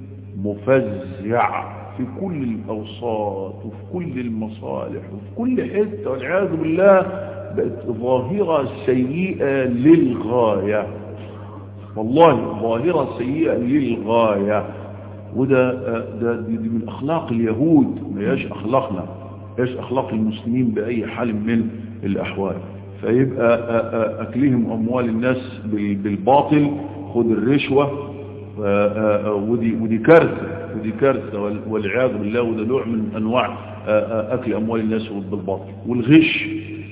مفزع في كل الأوساط وفي كل المصالح وفي كل حتة والعياذ بالله بقت ظاهرة سيئة للغاية والله ظاهرة سيئة للغاية وده ده دي, دي من أخلاق اليهود ما ياش أخلاقنا ياش أخلاق المسلمين بأي حال من الأحوال فيبقى أكلهم أموال الناس بالباطل خد الرشوة ودي, ودي كارثة ودي كارثة والعياذ بالله وده نوع من أنواع أكل أموال الناس بالباطل والغش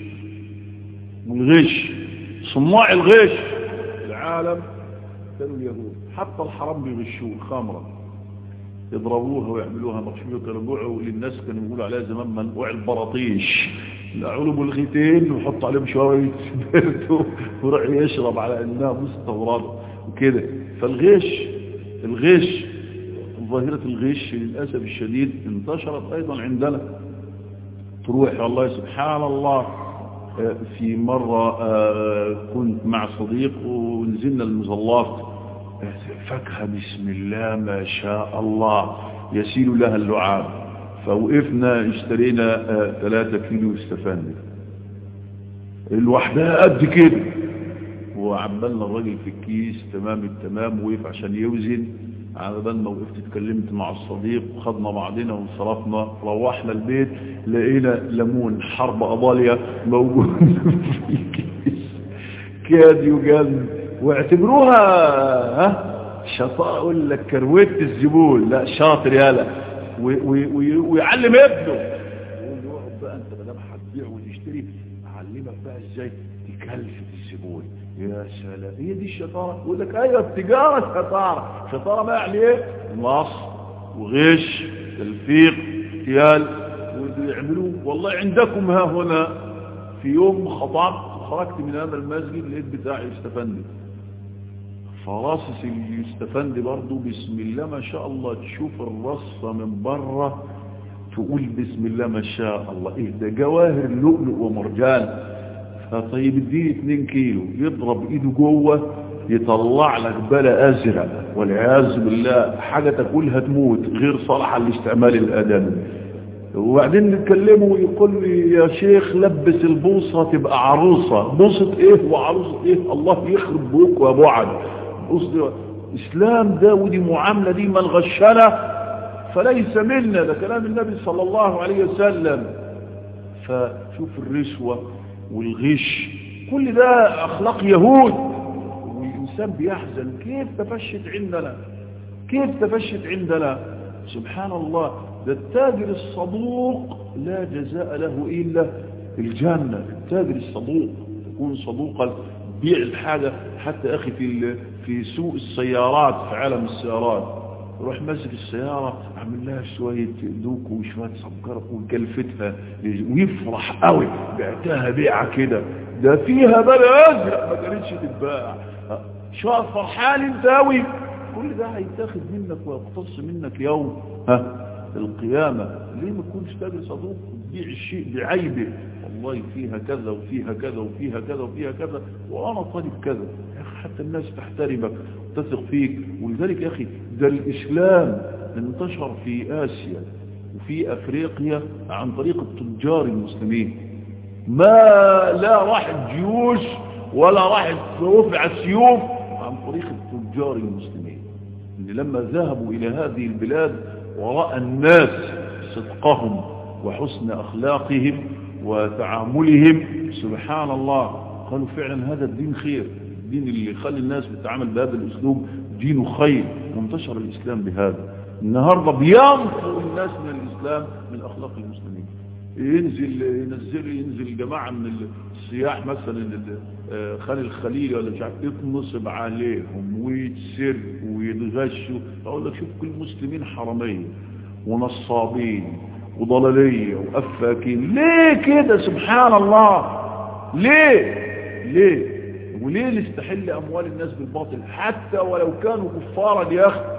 والغش صناع الغش العالم كانوا اليهود حتى الحرام بيغشوه خمرة يضربوها ويعملوها مخشوية يرجعوا للناس كانوا يقولوا عليها زمان منقوع البراطيش يعملوا بلغتين ويحطوا عليهم شوية سبيرتو ويروح يشرب على انها مستورده وكده فالغش الغش ظاهرة الغش للأسف الشديد انتشرت أيضا عندنا تروح والله سبحان الله في مرة كنت مع صديق ونزلنا المظلات فاكهة بسم الله ما شاء الله يسيل لها اللعاب فوقفنا اشترينا ثلاثة كيلو استفندي الوحدها قد كده وعملنا الراجل في الكيس تمام التمام وقف عشان يوزن على بال ما وقفت اتكلمت مع الصديق وخدنا بعضنا وانصرفنا روحنا البيت لقينا ليمون حرب قضاليا موجود في الكيس كاد يجن واعتبروها ها شطار اقول لك كروت الزبون لا شاطر يالا ويعلم ابنه يقول له اقعد بقى انت ما دام هتبيع وتشتري اعلمك بقى ازاي تكلفت الزبون يا سلام هي دي الشطارة يقول لك ايوه التجارة شطارة شطارة ما يعني ايه نص وغش تلفيق اغتيال ويعملوه والله عندكم ها هنا في يوم خطبت خرجت من هذا المسجد لقيت بتاعي يستفندي فراصص اليستفندي برضو بسم الله ما شاء الله تشوف الرصة من بره تقول بسم الله ما شاء الله ايه ده جواهر لؤلؤ ومرجان فطيب اديني 2 كيلو يضرب ايده جوه يطلع لك بلا أزرق والعياذ بالله حاجة تاكلها تموت غير صالحة لاستعمال الآدمي وبعدين نتكلمه ويقول لي يا شيخ لبس البوصة تبقى عروسة بوصة ايه وعروسة ايه الله يخرب بوك وابو عد بوصة اسلام ده ودي معاملة دي من غشنا فليس منا ده كلام النبي صلى الله عليه وسلم فشوف الرشوة والغش كل ده اخلاق يهود والانسان بيحزن كيف تفشت عندنا كيف تفشت عندنا سبحان الله ده التاجر الصدوق لا جزاء له إلا الجنة التاجر الصدوق تكون صدوقا بيع الحاجة حتى أخي في في سوق السيارات في عالم السيارات يروح ماسك السيارة عامل لها شوية دوك وشوية سكر وكلفتها ويفرح قوي بعتها بيعة كده ده فيها بلا أزرق ما كانتش تتباع شو فرحان انت قوي كل ده هيتاخد منك ويقتص منك يوم ها القيامة ليه ما تكونش تاجر صدوق تبيع الشيء بعيبه والله فيها كذا وفيها كذا وفيها كذا وفيها كذا وانا طالب كذا يا اخي حتى الناس تحترمك وتثق فيك ولذلك يا اخي ده الاسلام انتشر في اسيا وفي افريقيا عن طريق التجار المسلمين ما لا راحت جيوش ولا راحت رفع السيوف عن طريق التجار المسلمين اللي لما ذهبوا الى هذه البلاد ورأى الناس صدقهم وحسن أخلاقهم وتعاملهم سبحان الله قالوا فعلا هذا الدين خير الدين اللي يخلي الناس بتتعامل بهذا الأسلوب دينه خير وانتشر الإسلام بهذا النهاردة بينقر الناس من الإسلام من أخلاق المسلمين ينزل ينزل ينزل جماعة من السياح مثلا خان الخليل ولا مش عارف يتنصب عليهم ويتسر ويتغشوا اقول لك شوف كل المسلمين حراميه ونصابين وضلاليه وافاكين ليه كده سبحان الله ليه ليه وليه نستحل اموال الناس بالباطل حتى ولو كانوا كفارا يا اخي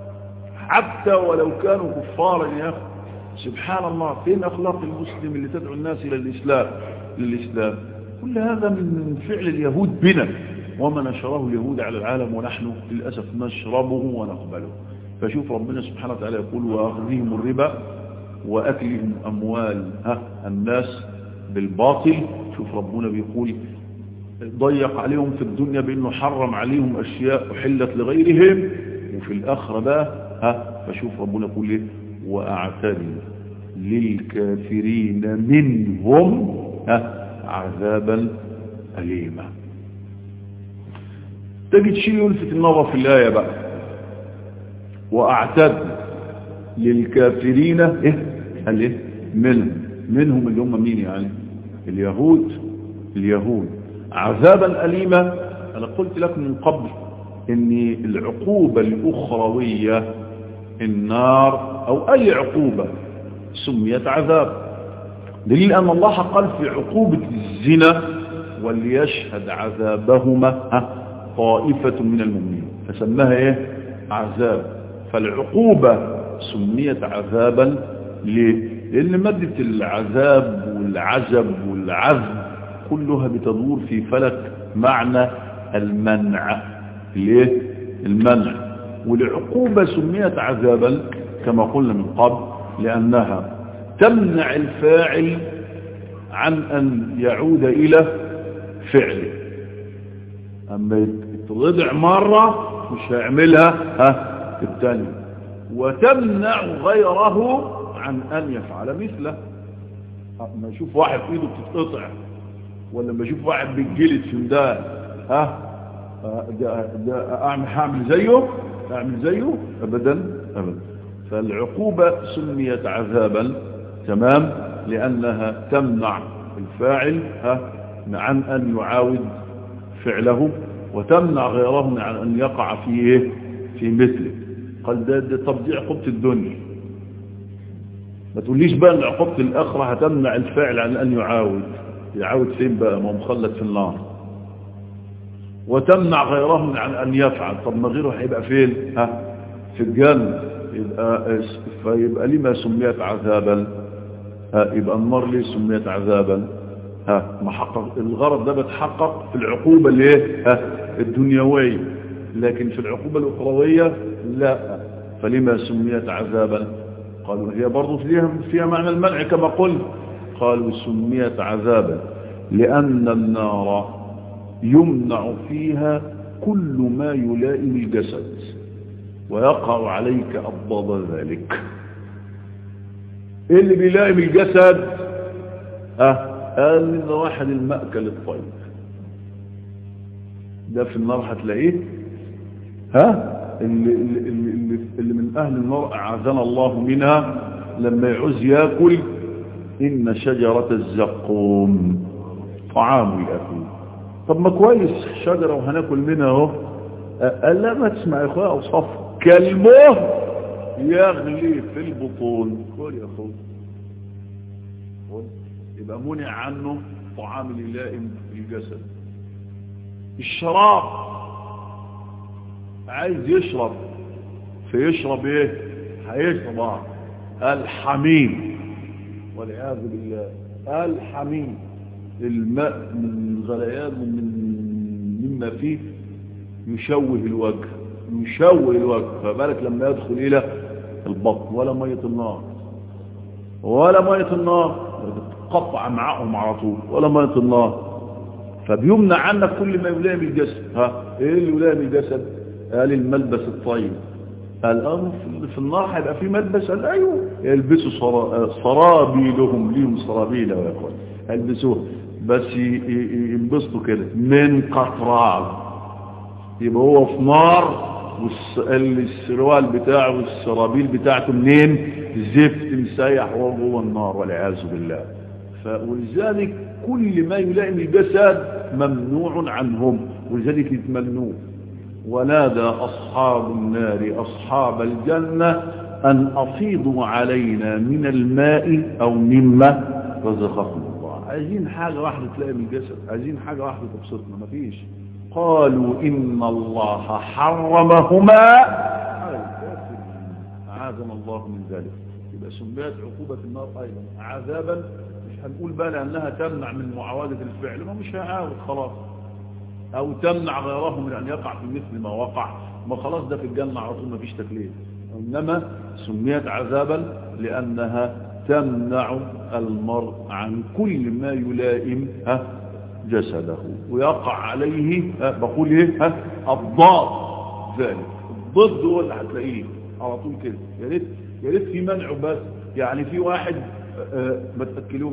حتى ولو كانوا كفارا يا اخي سبحان الله فين اخلاق المسلم اللي تدعو الناس الى الاسلام للاسلام كل هذا من فعل اليهود بنا وما نشره اليهود على العالم ونحن للأسف نشربه ونقبله فشوف ربنا سبحانه وتعالى يقول وأخذهم الربا وأكلهم أموال ها الناس بالباطل شوف ربنا بيقول ضيق عليهم في الدنيا بأنه حرم عليهم أشياء أحلت لغيرهم وفي الآخرة بقى ها فشوف ربنا يقول ايه وأعتدنا للكافرين منهم ها عذابا أليما تجد شيء يلفت النظر في الآية بقى وأعتدنا للكافرين إيه قال إيه منهم منهم اللي هم مين يعني اليهود اليهود عذابا أليما أنا قلت لكم من قبل ان العقوبة الأخروية النار أو أي عقوبة سميت عذاب دليل أن الله قال في عقوبة الزنا وليشهد عذابهما طائفة من المؤمنين فسماها ايه عذاب فالعقوبة سميت عذابا ليه لأن مادة العذاب والعزب والعذب كلها بتدور في فلك معنى المنع ليه المنع والعقوبة سميت عذابا كما قلنا من قبل لأنها تمنع الفاعل عن أن يعود إلى فعله أما يتضع مرة مش هيعملها ها الثانية وتمنع غيره عن أن يفعل مثله ما يشوف واحد في ايده بتتقطع ولا ما يشوف واحد بيتجلد في مدان ها ده ده اعمل هعمل زيه اعمل زيه ابدا ابدا فالعقوبة سميت عذابا تمام لانها تمنع الفاعل ها عن ان يعاود فعله وتمنع غيره عن ان يقع فيه في مثله قال ده, ده طب دي عقوبة الدنيا ما تقوليش بقى ان عقوبة الاخرة هتمنع الفاعل عن ان يعاود يعاود فين بقى ما هو مخلد في النار وتمنع غيرهم عن أن يفعل طب ما غيره هيبقى فين ها في الجنة يبقى فيبقى لما سميت عذابا ها يبقى النار ليه سميت عذابا ها محقق الغرض ده بتحقق في العقوبة اللي ايه ها الدنيوية لكن في العقوبة الأخروية لا فلما سميت عذابا قالوا هي برضو فيها, فيها معنى المنع كما قلت قالوا سميت عذابا لأن النار يمنع فيها كل ما يلائم الجسد ويقع عليك أضضاد ذلك ايه اللي بيلائم الجسد اه قال من واحد المأكل الطيب ده في النار هتلاقيه ها اللي, اللي, اللي, اللي من أهل النار أعاذنا الله منها لما يعوز ياكل إن شجرة الزقوم طعام الأكل طب ما كويس شجرة وهناكل منها اهو قال لا ما تسمع يا اخويا اوصاف كالمه يغلي في البطون كل يا اخويا يبقى منع عنه طعام اللائم في الجسد الشراب عايز يشرب فيشرب ايه هيشرب الحميم والعياذ بالله الحميم الماء من غليان من مما فيه يشوه الوجه يشوه الوجه فبالك لما يدخل الى البطن ولا مية النار ولا مية النار تقطع معهم على طول ولا مية النار فبيمنع عنك كل ما يلائم الجسد ها ايه اللي يلائم الجسد قال الملبس الطيب الان في النار هيبقى في ملبس قال ايوه يلبسوا سرابيلهم ليهم سرابيل يا اخوان يلبسوها بس ينبسطوا كده من قطران يبقى هو في نار والسروال بتاعه والسرابيل بتاعته منين زفت مسيح وهو جوه النار والعياذ بالله ولذلك كل ما يلائم الجسد ممنوع عنهم ولذلك يتمنوه ونادى أصحاب النار أصحاب الجنة أن أفيضوا علينا من الماء أو مما رزقكم الله عايزين حاجة واحدة تلائم الجسد عايزين حاجة واحدة تبسطنا مفيش قالوا إن الله حرمهما على الكافرين أعاذنا الله من ذلك يبقى سميت عقوبة النار أيضا عذابا مش هنقول بقى لأنها تمنع من معاودة الفعل ما مش هعاود خلاص أو تمنع غيره من أن يقع في مثل ما وقع ما خلاص ده في الجنة على طول ما فيش تكليف إنما سميت عذابا لأنها تمنع المرء عن كل ما يلائم ها جسده ويقع عليه بقول ايه ها الضاد ذلك الضد هو اللي هتلاقيه على طول كده يا ريت يا ريت في منعه بس يعني في واحد آه ما تاكلوش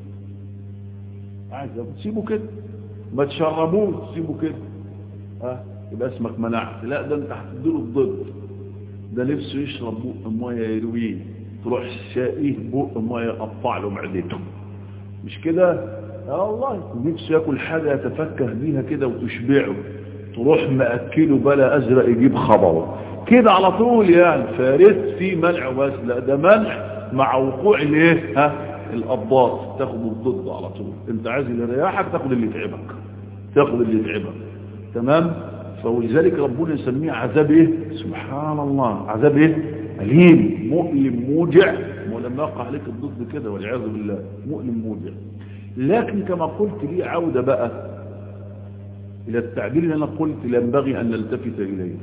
عايز تسيبه كده ما تشربوش تسيبه كده ها يبقى اسمك منعت لا ده انت هتديله الضد ده نفسه يشرب بق ميه يرويه تروح ساقيه بق ميه يقطع له معدته مش كده اه والله نفسه ياكل حاجة يتفكه بيها كده وتشبعه تروح مأكله بلا أزرق يجيب خبره كده على طول يعني فارس في منع بس لا ده منع مع وقوع الايه ها الأباط تاخد الضد على طول انت عايز اللي يريحك تاخد اللي يتعبك تاخد اللي يتعبك تمام فولذلك ربنا يسميه عذاب ايه سبحان الله عذاب ايه أليم مؤلم موجع ولما يقع عليك الضد كده والعياذ بالله مؤلم موجع لكن كما قلت لي عودة بقى إلى التعبير اللي أنا قلت ينبغي أن نلتفت إليه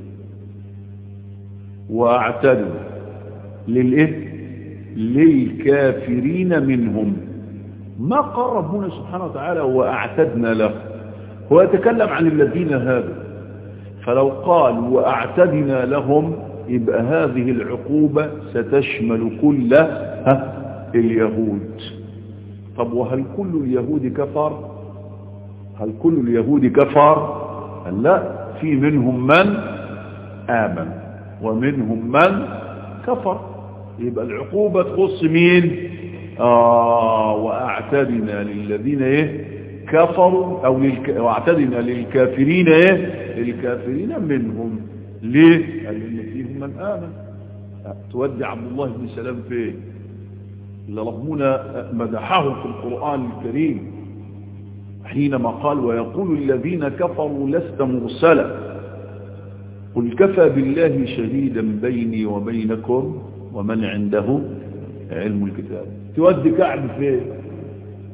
وأعتدل للإيه للكافرين منهم ما قال ربنا سبحانه وتعالى وأعتدنا له هو يتكلم عن الذين هادوا فلو قال وأعتدنا لهم يبقى هذه العقوبة ستشمل كل ها اليهود طب وهل كل اليهود كفر هل كل اليهود كفر لا في منهم من آمن ومنهم من كفر يبقى العقوبة تخص مين آه وأعتدنا للذين ايه كفروا أو للك... واعتدنا للكافرين ايه الكافرين منهم ليه قال إن فيهم من آمن تودي عبد الله بن سلام فين اللي ربنا مدحه في القرآن الكريم حينما قال ويقول الذين كفروا لست مرسلا قل كفى بالله شهيدا بيني وبينكم ومن عنده علم الكتاب تودي كعب فين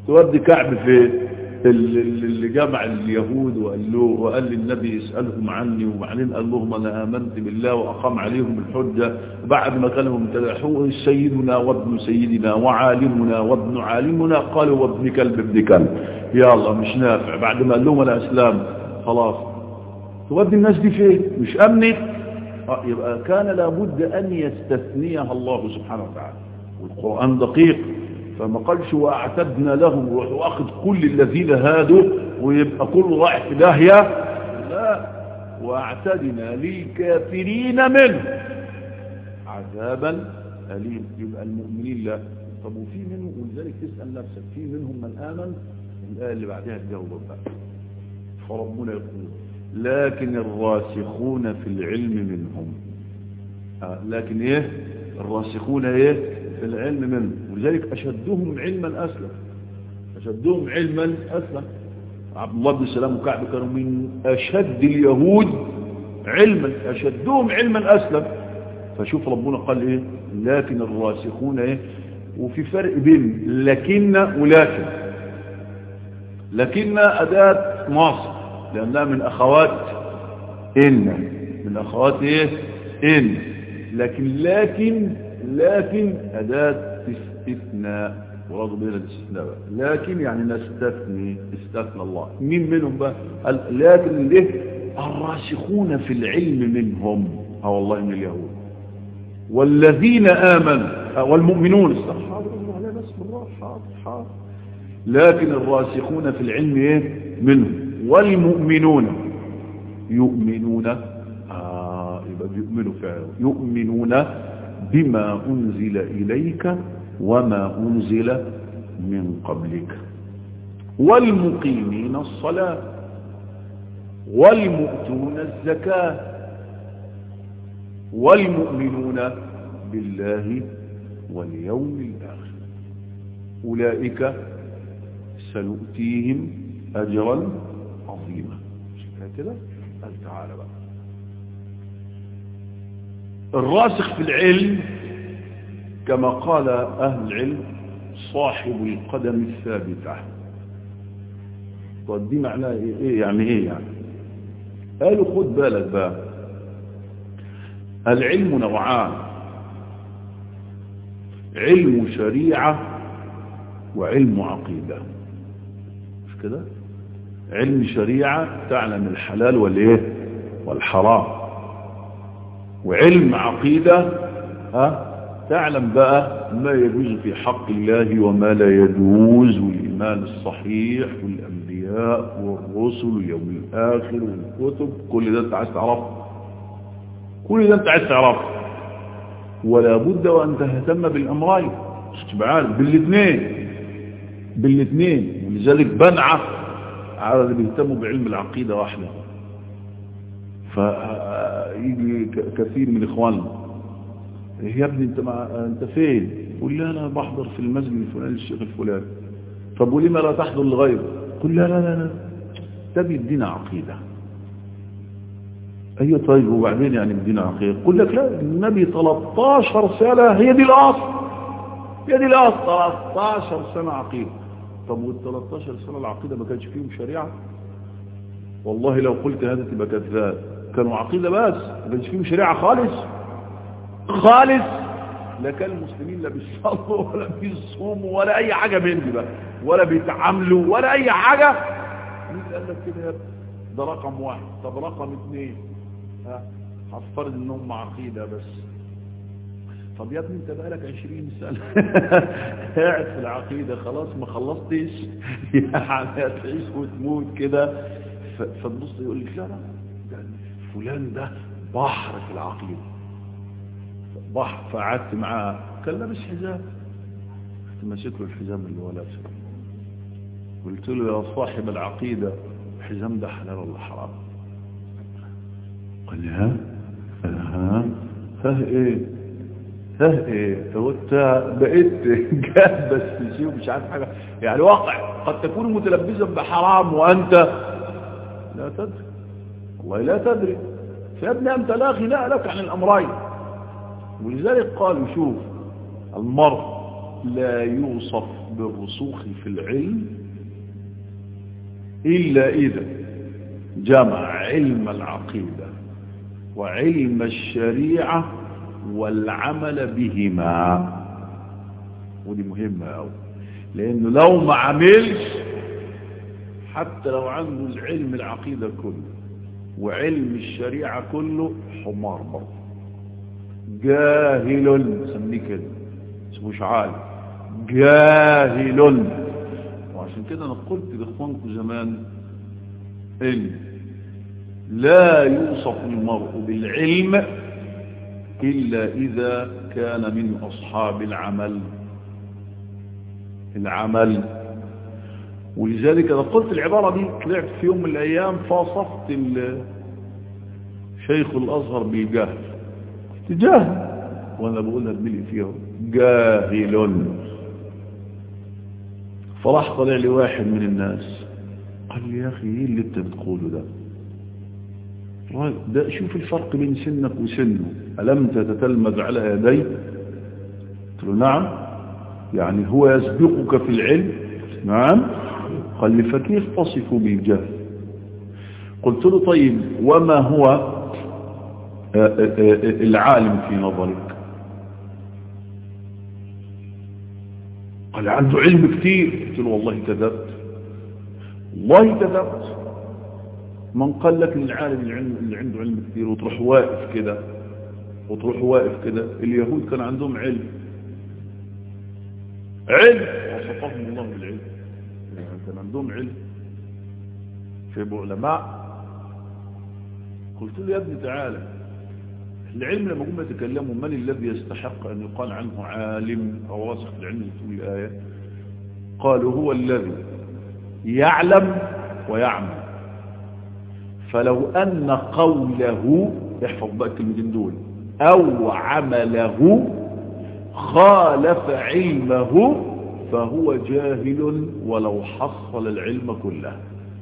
تودي كعب في اللي جمع اليهود وقال له وقال للنبي اسألهم عني وبعدين قال لهم أنا آمنت بالله وأقام عليهم الحجة بعد ما كانوا امتدحوه سيدنا وابن سيدنا وعالمنا وابن عالمنا قالوا وابن كلب ابن كلب يا الله مش نافع بعد ما قال لهم أنا أسلام خلاص تودي الناس دي فين مش أمنت آه يبقى كان لابد أن يستثنيها الله سبحانه وتعالى والقرآن دقيق فما قالش واعتدنا لهم واخذ كل الذين هادوا ويبقى كل رايح في داهيه لا واعتدنا للكافرين منه عذابا اليم يبقى المؤمنين لا طب وفي منهم ولذلك تسال نفسك في منهم من امن الايه اللي بعدها تجاوب بقى فربنا يقول لكن الراسخون في العلم منهم آه لكن ايه الراسخون ايه في العلم منه ولذلك أشدهم علما أسلم أشدهم علما أسلم عبد الله بن سلام وكعب كانوا من أشد اليهود علما أشدهم علما أسلم فشوف ربنا قال إيه لكن الراسخون إيه وفي فرق بين لكن ولكن لكن أداة ناصر لأنها من أخوات إن من أخوات إيه إن لكن لكن لكن أداة استثناء ورد بين الاستثناء لكن يعني نستثني استثنى الله مين منهم بقى لكن ليه الراسخون في العلم منهم ها والله من اليهود والذين آمنوا والمؤمنون استحاضر الله لا بس بالراحة حاضر لكن الراسخون في العلم ايه منهم والمؤمنون يؤمنون آه يبقى بيؤمنوا فعلا يؤمنون بما أنزل إليك وما أنزل من قبلك والمقيمين الصلاة والمؤتون الزكاة والمؤمنون بالله واليوم الآخر أولئك سنؤتيهم أجرا عظيما كده قال تعالى بقى الراسخ في العلم كما قال أهل العلم صاحب القدم الثابتة طب دي معناها ايه يعني ايه يعني قالوا خد بالك بقى العلم نوعان علم شريعة وعلم عقيدة مش كده علم شريعة تعلم الحلال والايه والحرام وعلم عقيدة ها تعلم بقى ما يجوز في حق الله وما لا يجوز والإيمان الصحيح والأنبياء والرسل واليوم الآخر والكتب كل ده انت عايز تعرفه كل ده انت عايز تعرفه ولا بد وأن تهتم بالأمرين مش تبقى عارف بالاثنين بالاثنين ولذلك بنعة على اللي بيهتموا بعلم العقيدة واحدة فيجي كثير من إخواننا يا ابني انت مع... انت فين قل لا انا بحضر في المسجد الفلاني للشيخ الفلاني طب ولما لا تحضر لغيره قل لا لا لا لا ده بيدينا عقيدة ايوه طيب وبعدين يعني بيدينا عقيدة قل لك لا النبي 13 سنة هي دي الاصل هي دي الاصل 13 سنة عقيدة طب وال 13 سنة العقيدة ما كانش فيهم شريعة والله لو قلت هذا تبقى كذاب كانوا عقيدة بس ما كانش فيهم شريعة خالص خالص لا كان المسلمين لا بيصلوا ولا بيصوموا ولا اي حاجة من دي بقى ولا بيتعاملوا ولا اي حاجة مين قال لك كده ده رقم واحد طب رقم اثنين ها هفترض انهم عقيدة بس طب يا ابني انت بقالك 20 سنة قاعد في العقيدة خلاص ما خلصتش يعني هتعيش وتموت كده فتبص يقول لك لا لا ده فلان ده بحر في العقيدة بحر فقعدت معاه كان لابس حزام كنت ماسك له الحزام اللي هو لابسه قلت له يا صاحب العقيدة الحزام ده حلال ولا حرام قال لي ها قال ها ها ايه ها ايه هو انت بقيت جاب بس تشوف مش عارف حاجة يعني واقع قد تكون متلبسا بحرام وانت لا تدري والله لا تدري فيا ابني انت لا غناء لك عن الامرين ولذلك قالوا شوف المرء لا يوصف بالرسوخ في العلم إلا إذا جمع علم العقيدة وعلم الشريعة والعمل بهما ودي مهمة أوي لأنه لو ما عملش حتى لو عنده العلم العقيدة كله وعلم الشريعة كله حمار برضه جاهل نسميه كده اسمه عالم جاهل وعشان كده انا قلت لاخوانكم زمان ان لا يوصف المرء بالعلم الا اذا كان من اصحاب العمل العمل ولذلك انا قلت العبارة دي طلعت في يوم من الايام فاصفت شيخ الازهر بالجهل جاهل وانا بقولها بملي فيها جاهل فراح طلع لي واحد من الناس قال لي يا اخي ايه اللي انت بتقوله ده ده شوف الفرق بين سنك وسنه ألم تتتلمذ على يدي قلت له نعم يعني هو يسبقك في العلم نعم قال لي فكيف تصف بالجهل قلت له طيب وما هو العالم في نظرك قال عنده علم كثير قلت له والله كذبت والله كذبت من قال لك العالم العلم اللي عنده علم كثير وتروح واقف كده وتروح واقف كده اليهود كان عندهم علم علم وصفهم الله بالعلم يعني كان عندهم علم في علماء قلت له يا ابني تعالى العلم لما هم يتكلموا من الذي يستحق أن يقال عنه عالم أو راسخ العلم في الآية قالوا هو الذي يعلم ويعمل فلو أن قوله احفظ بقى الكلمتين دول أو عمله خالف علمه فهو جاهل ولو حصل العلم كله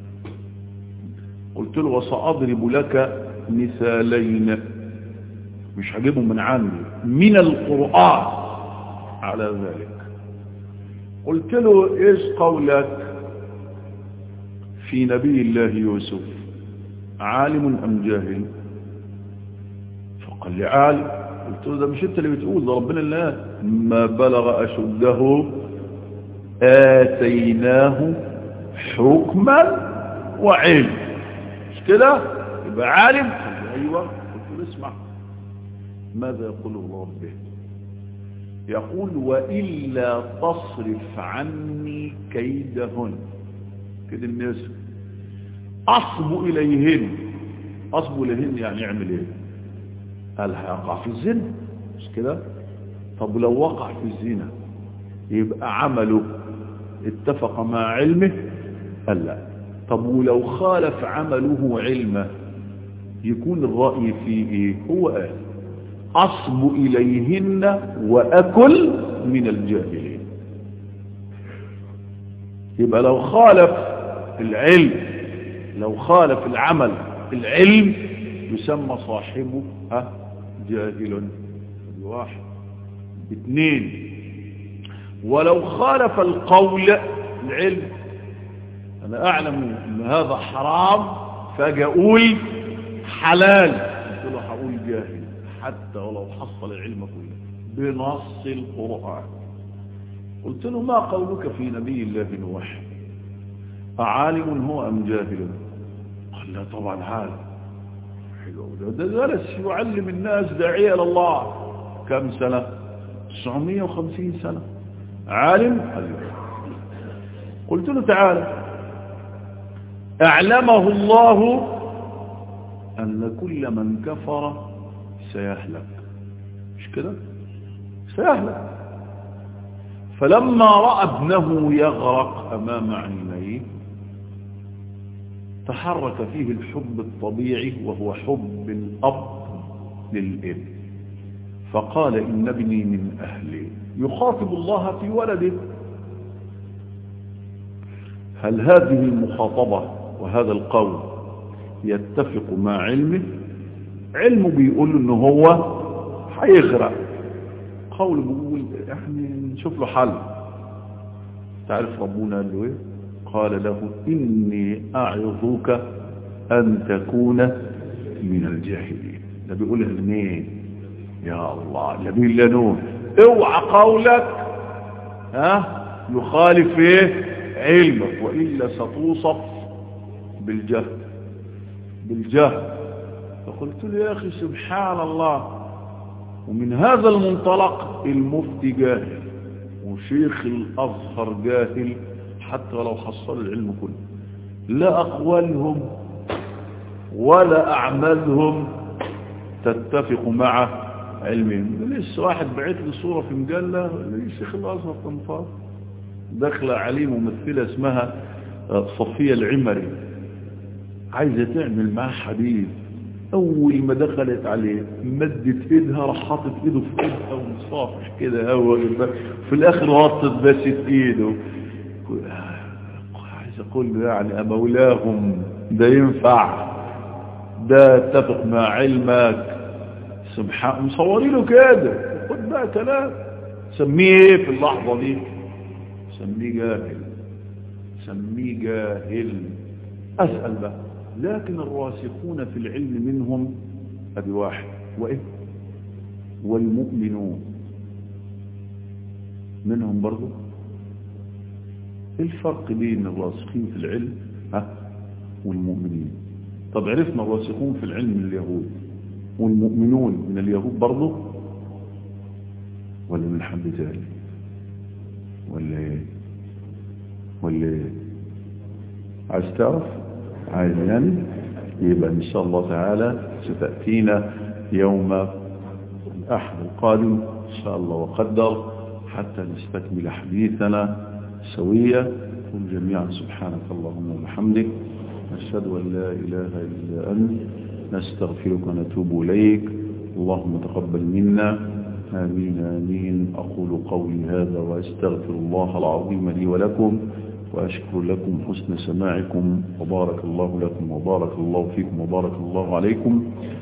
قلت له وسأضرب لك مثالين مش هجيبهم من عندي من القرآن على ذلك قلت له ايش قولك في نبي الله يوسف عالم ام جاهل فقال لي عالم قلت له ده مش انت اللي بتقول ده ربنا الله ما بلغ اشده اتيناه حكما وعلم مش كده يبقى عالم قال لي ايوه قلت له اسمع ماذا يقول الله به يقول وإلا تصرف عني كيدهن كده الناس أصب إليهن أصب إليهن يعني اعمل ايه قال هيقع في الزنا مش كده طب لو وقع في الزنا يبقى عمله اتفق مع علمه قال لا طب ولو خالف عمله علمه يكون الرأي فيه ايه هو قال أصب إليهن وأكل من الجاهلين يبقى لو خالف العلم لو خالف العمل العلم يسمى صاحبه ها جاهل واحد اثنين ولو خالف القول العلم أنا أعلم أن هذا حرام فأجي أقول حلال قلت له هقول جاهل حتى ولو حصل العلم كله بنص القرآن قلت له ما قولك في نبي الله نوح أعالم هو أم جاهل قال لا طبعا عالم حلو ده جلس يعلم الناس داعية لله كم سنة 950 سنة عالم قال قلت له تعالى أعلمه الله أن كل من كفر سيهلك مش كده سيهلك فلما رأى ابنه يغرق أمام عينيه تحرك فيه الحب الطبيعي وهو حب الأب للابن فقال إن ابني من أهلي يخاطب الله في ولده هل هذه المخاطبة وهذا القول يتفق مع علمه علمه بيقول انه هو هيغرق قول بيقول يعني نشوف له حل تعرف ربنا قال له ايه قال له إني أعظك أن تكون من الجاهلين ده بيقولها لمين يا الله نبي لنون اوعى قولك ها يخالف ايه علمك وإلا ستوصف بالجهل بالجهل فقلت له يا أخي سبحان الله ومن هذا المنطلق المفتي جاهل وشيخ الأزهر جاهل حتى لو حصل العلم كله لا أقوالهم ولا أعمالهم تتفق مع علمهم لسه واحد بعت لي صورة في مجلة شيخ الأزهر تنفاض داخلة عليه ممثلة اسمها صفية العمري عايزة تعمل معاه حديث أول ما دخلت عليه مدت إيدها راح حاطط إيده في إيدها ومصافح كده هو في الآخر وطت بس إيده عايز أقول له يعني مولاهم ده ينفع ده اتفق مع علمك سبحان مصورينه كده خد بقى كلام سميه ايه في اللحظة دي سميه جاهل سميه جاهل أسأل بقى لكن الراسخون في العلم منهم أبي واحد وإيه والمؤمنون منهم برضو الفرق بين الراسخين في العلم ها والمؤمنين طب عرفنا الراسخون في العلم من اليهود والمؤمنون من اليهود برضو ولا من حد تاني ولا ايه ولا ايه عايز تعرف عايز يعني يبقى ان شاء الله تعالى ستأتينا يوم الأحد القادم إن شاء الله وقدر حتى نستكمل حديثنا سوية قل جميعا سبحانك اللهم وبحمدك نشهد أن لا إله إلا أنت نستغفرك ونتوب إليك اللهم تقبل منا آمين آمين أقول قولي هذا وأستغفر الله العظيم لي ولكم وأشكر لكم حسن سماعكم وبارك الله لكم وبارك الله فيكم وبارك الله عليكم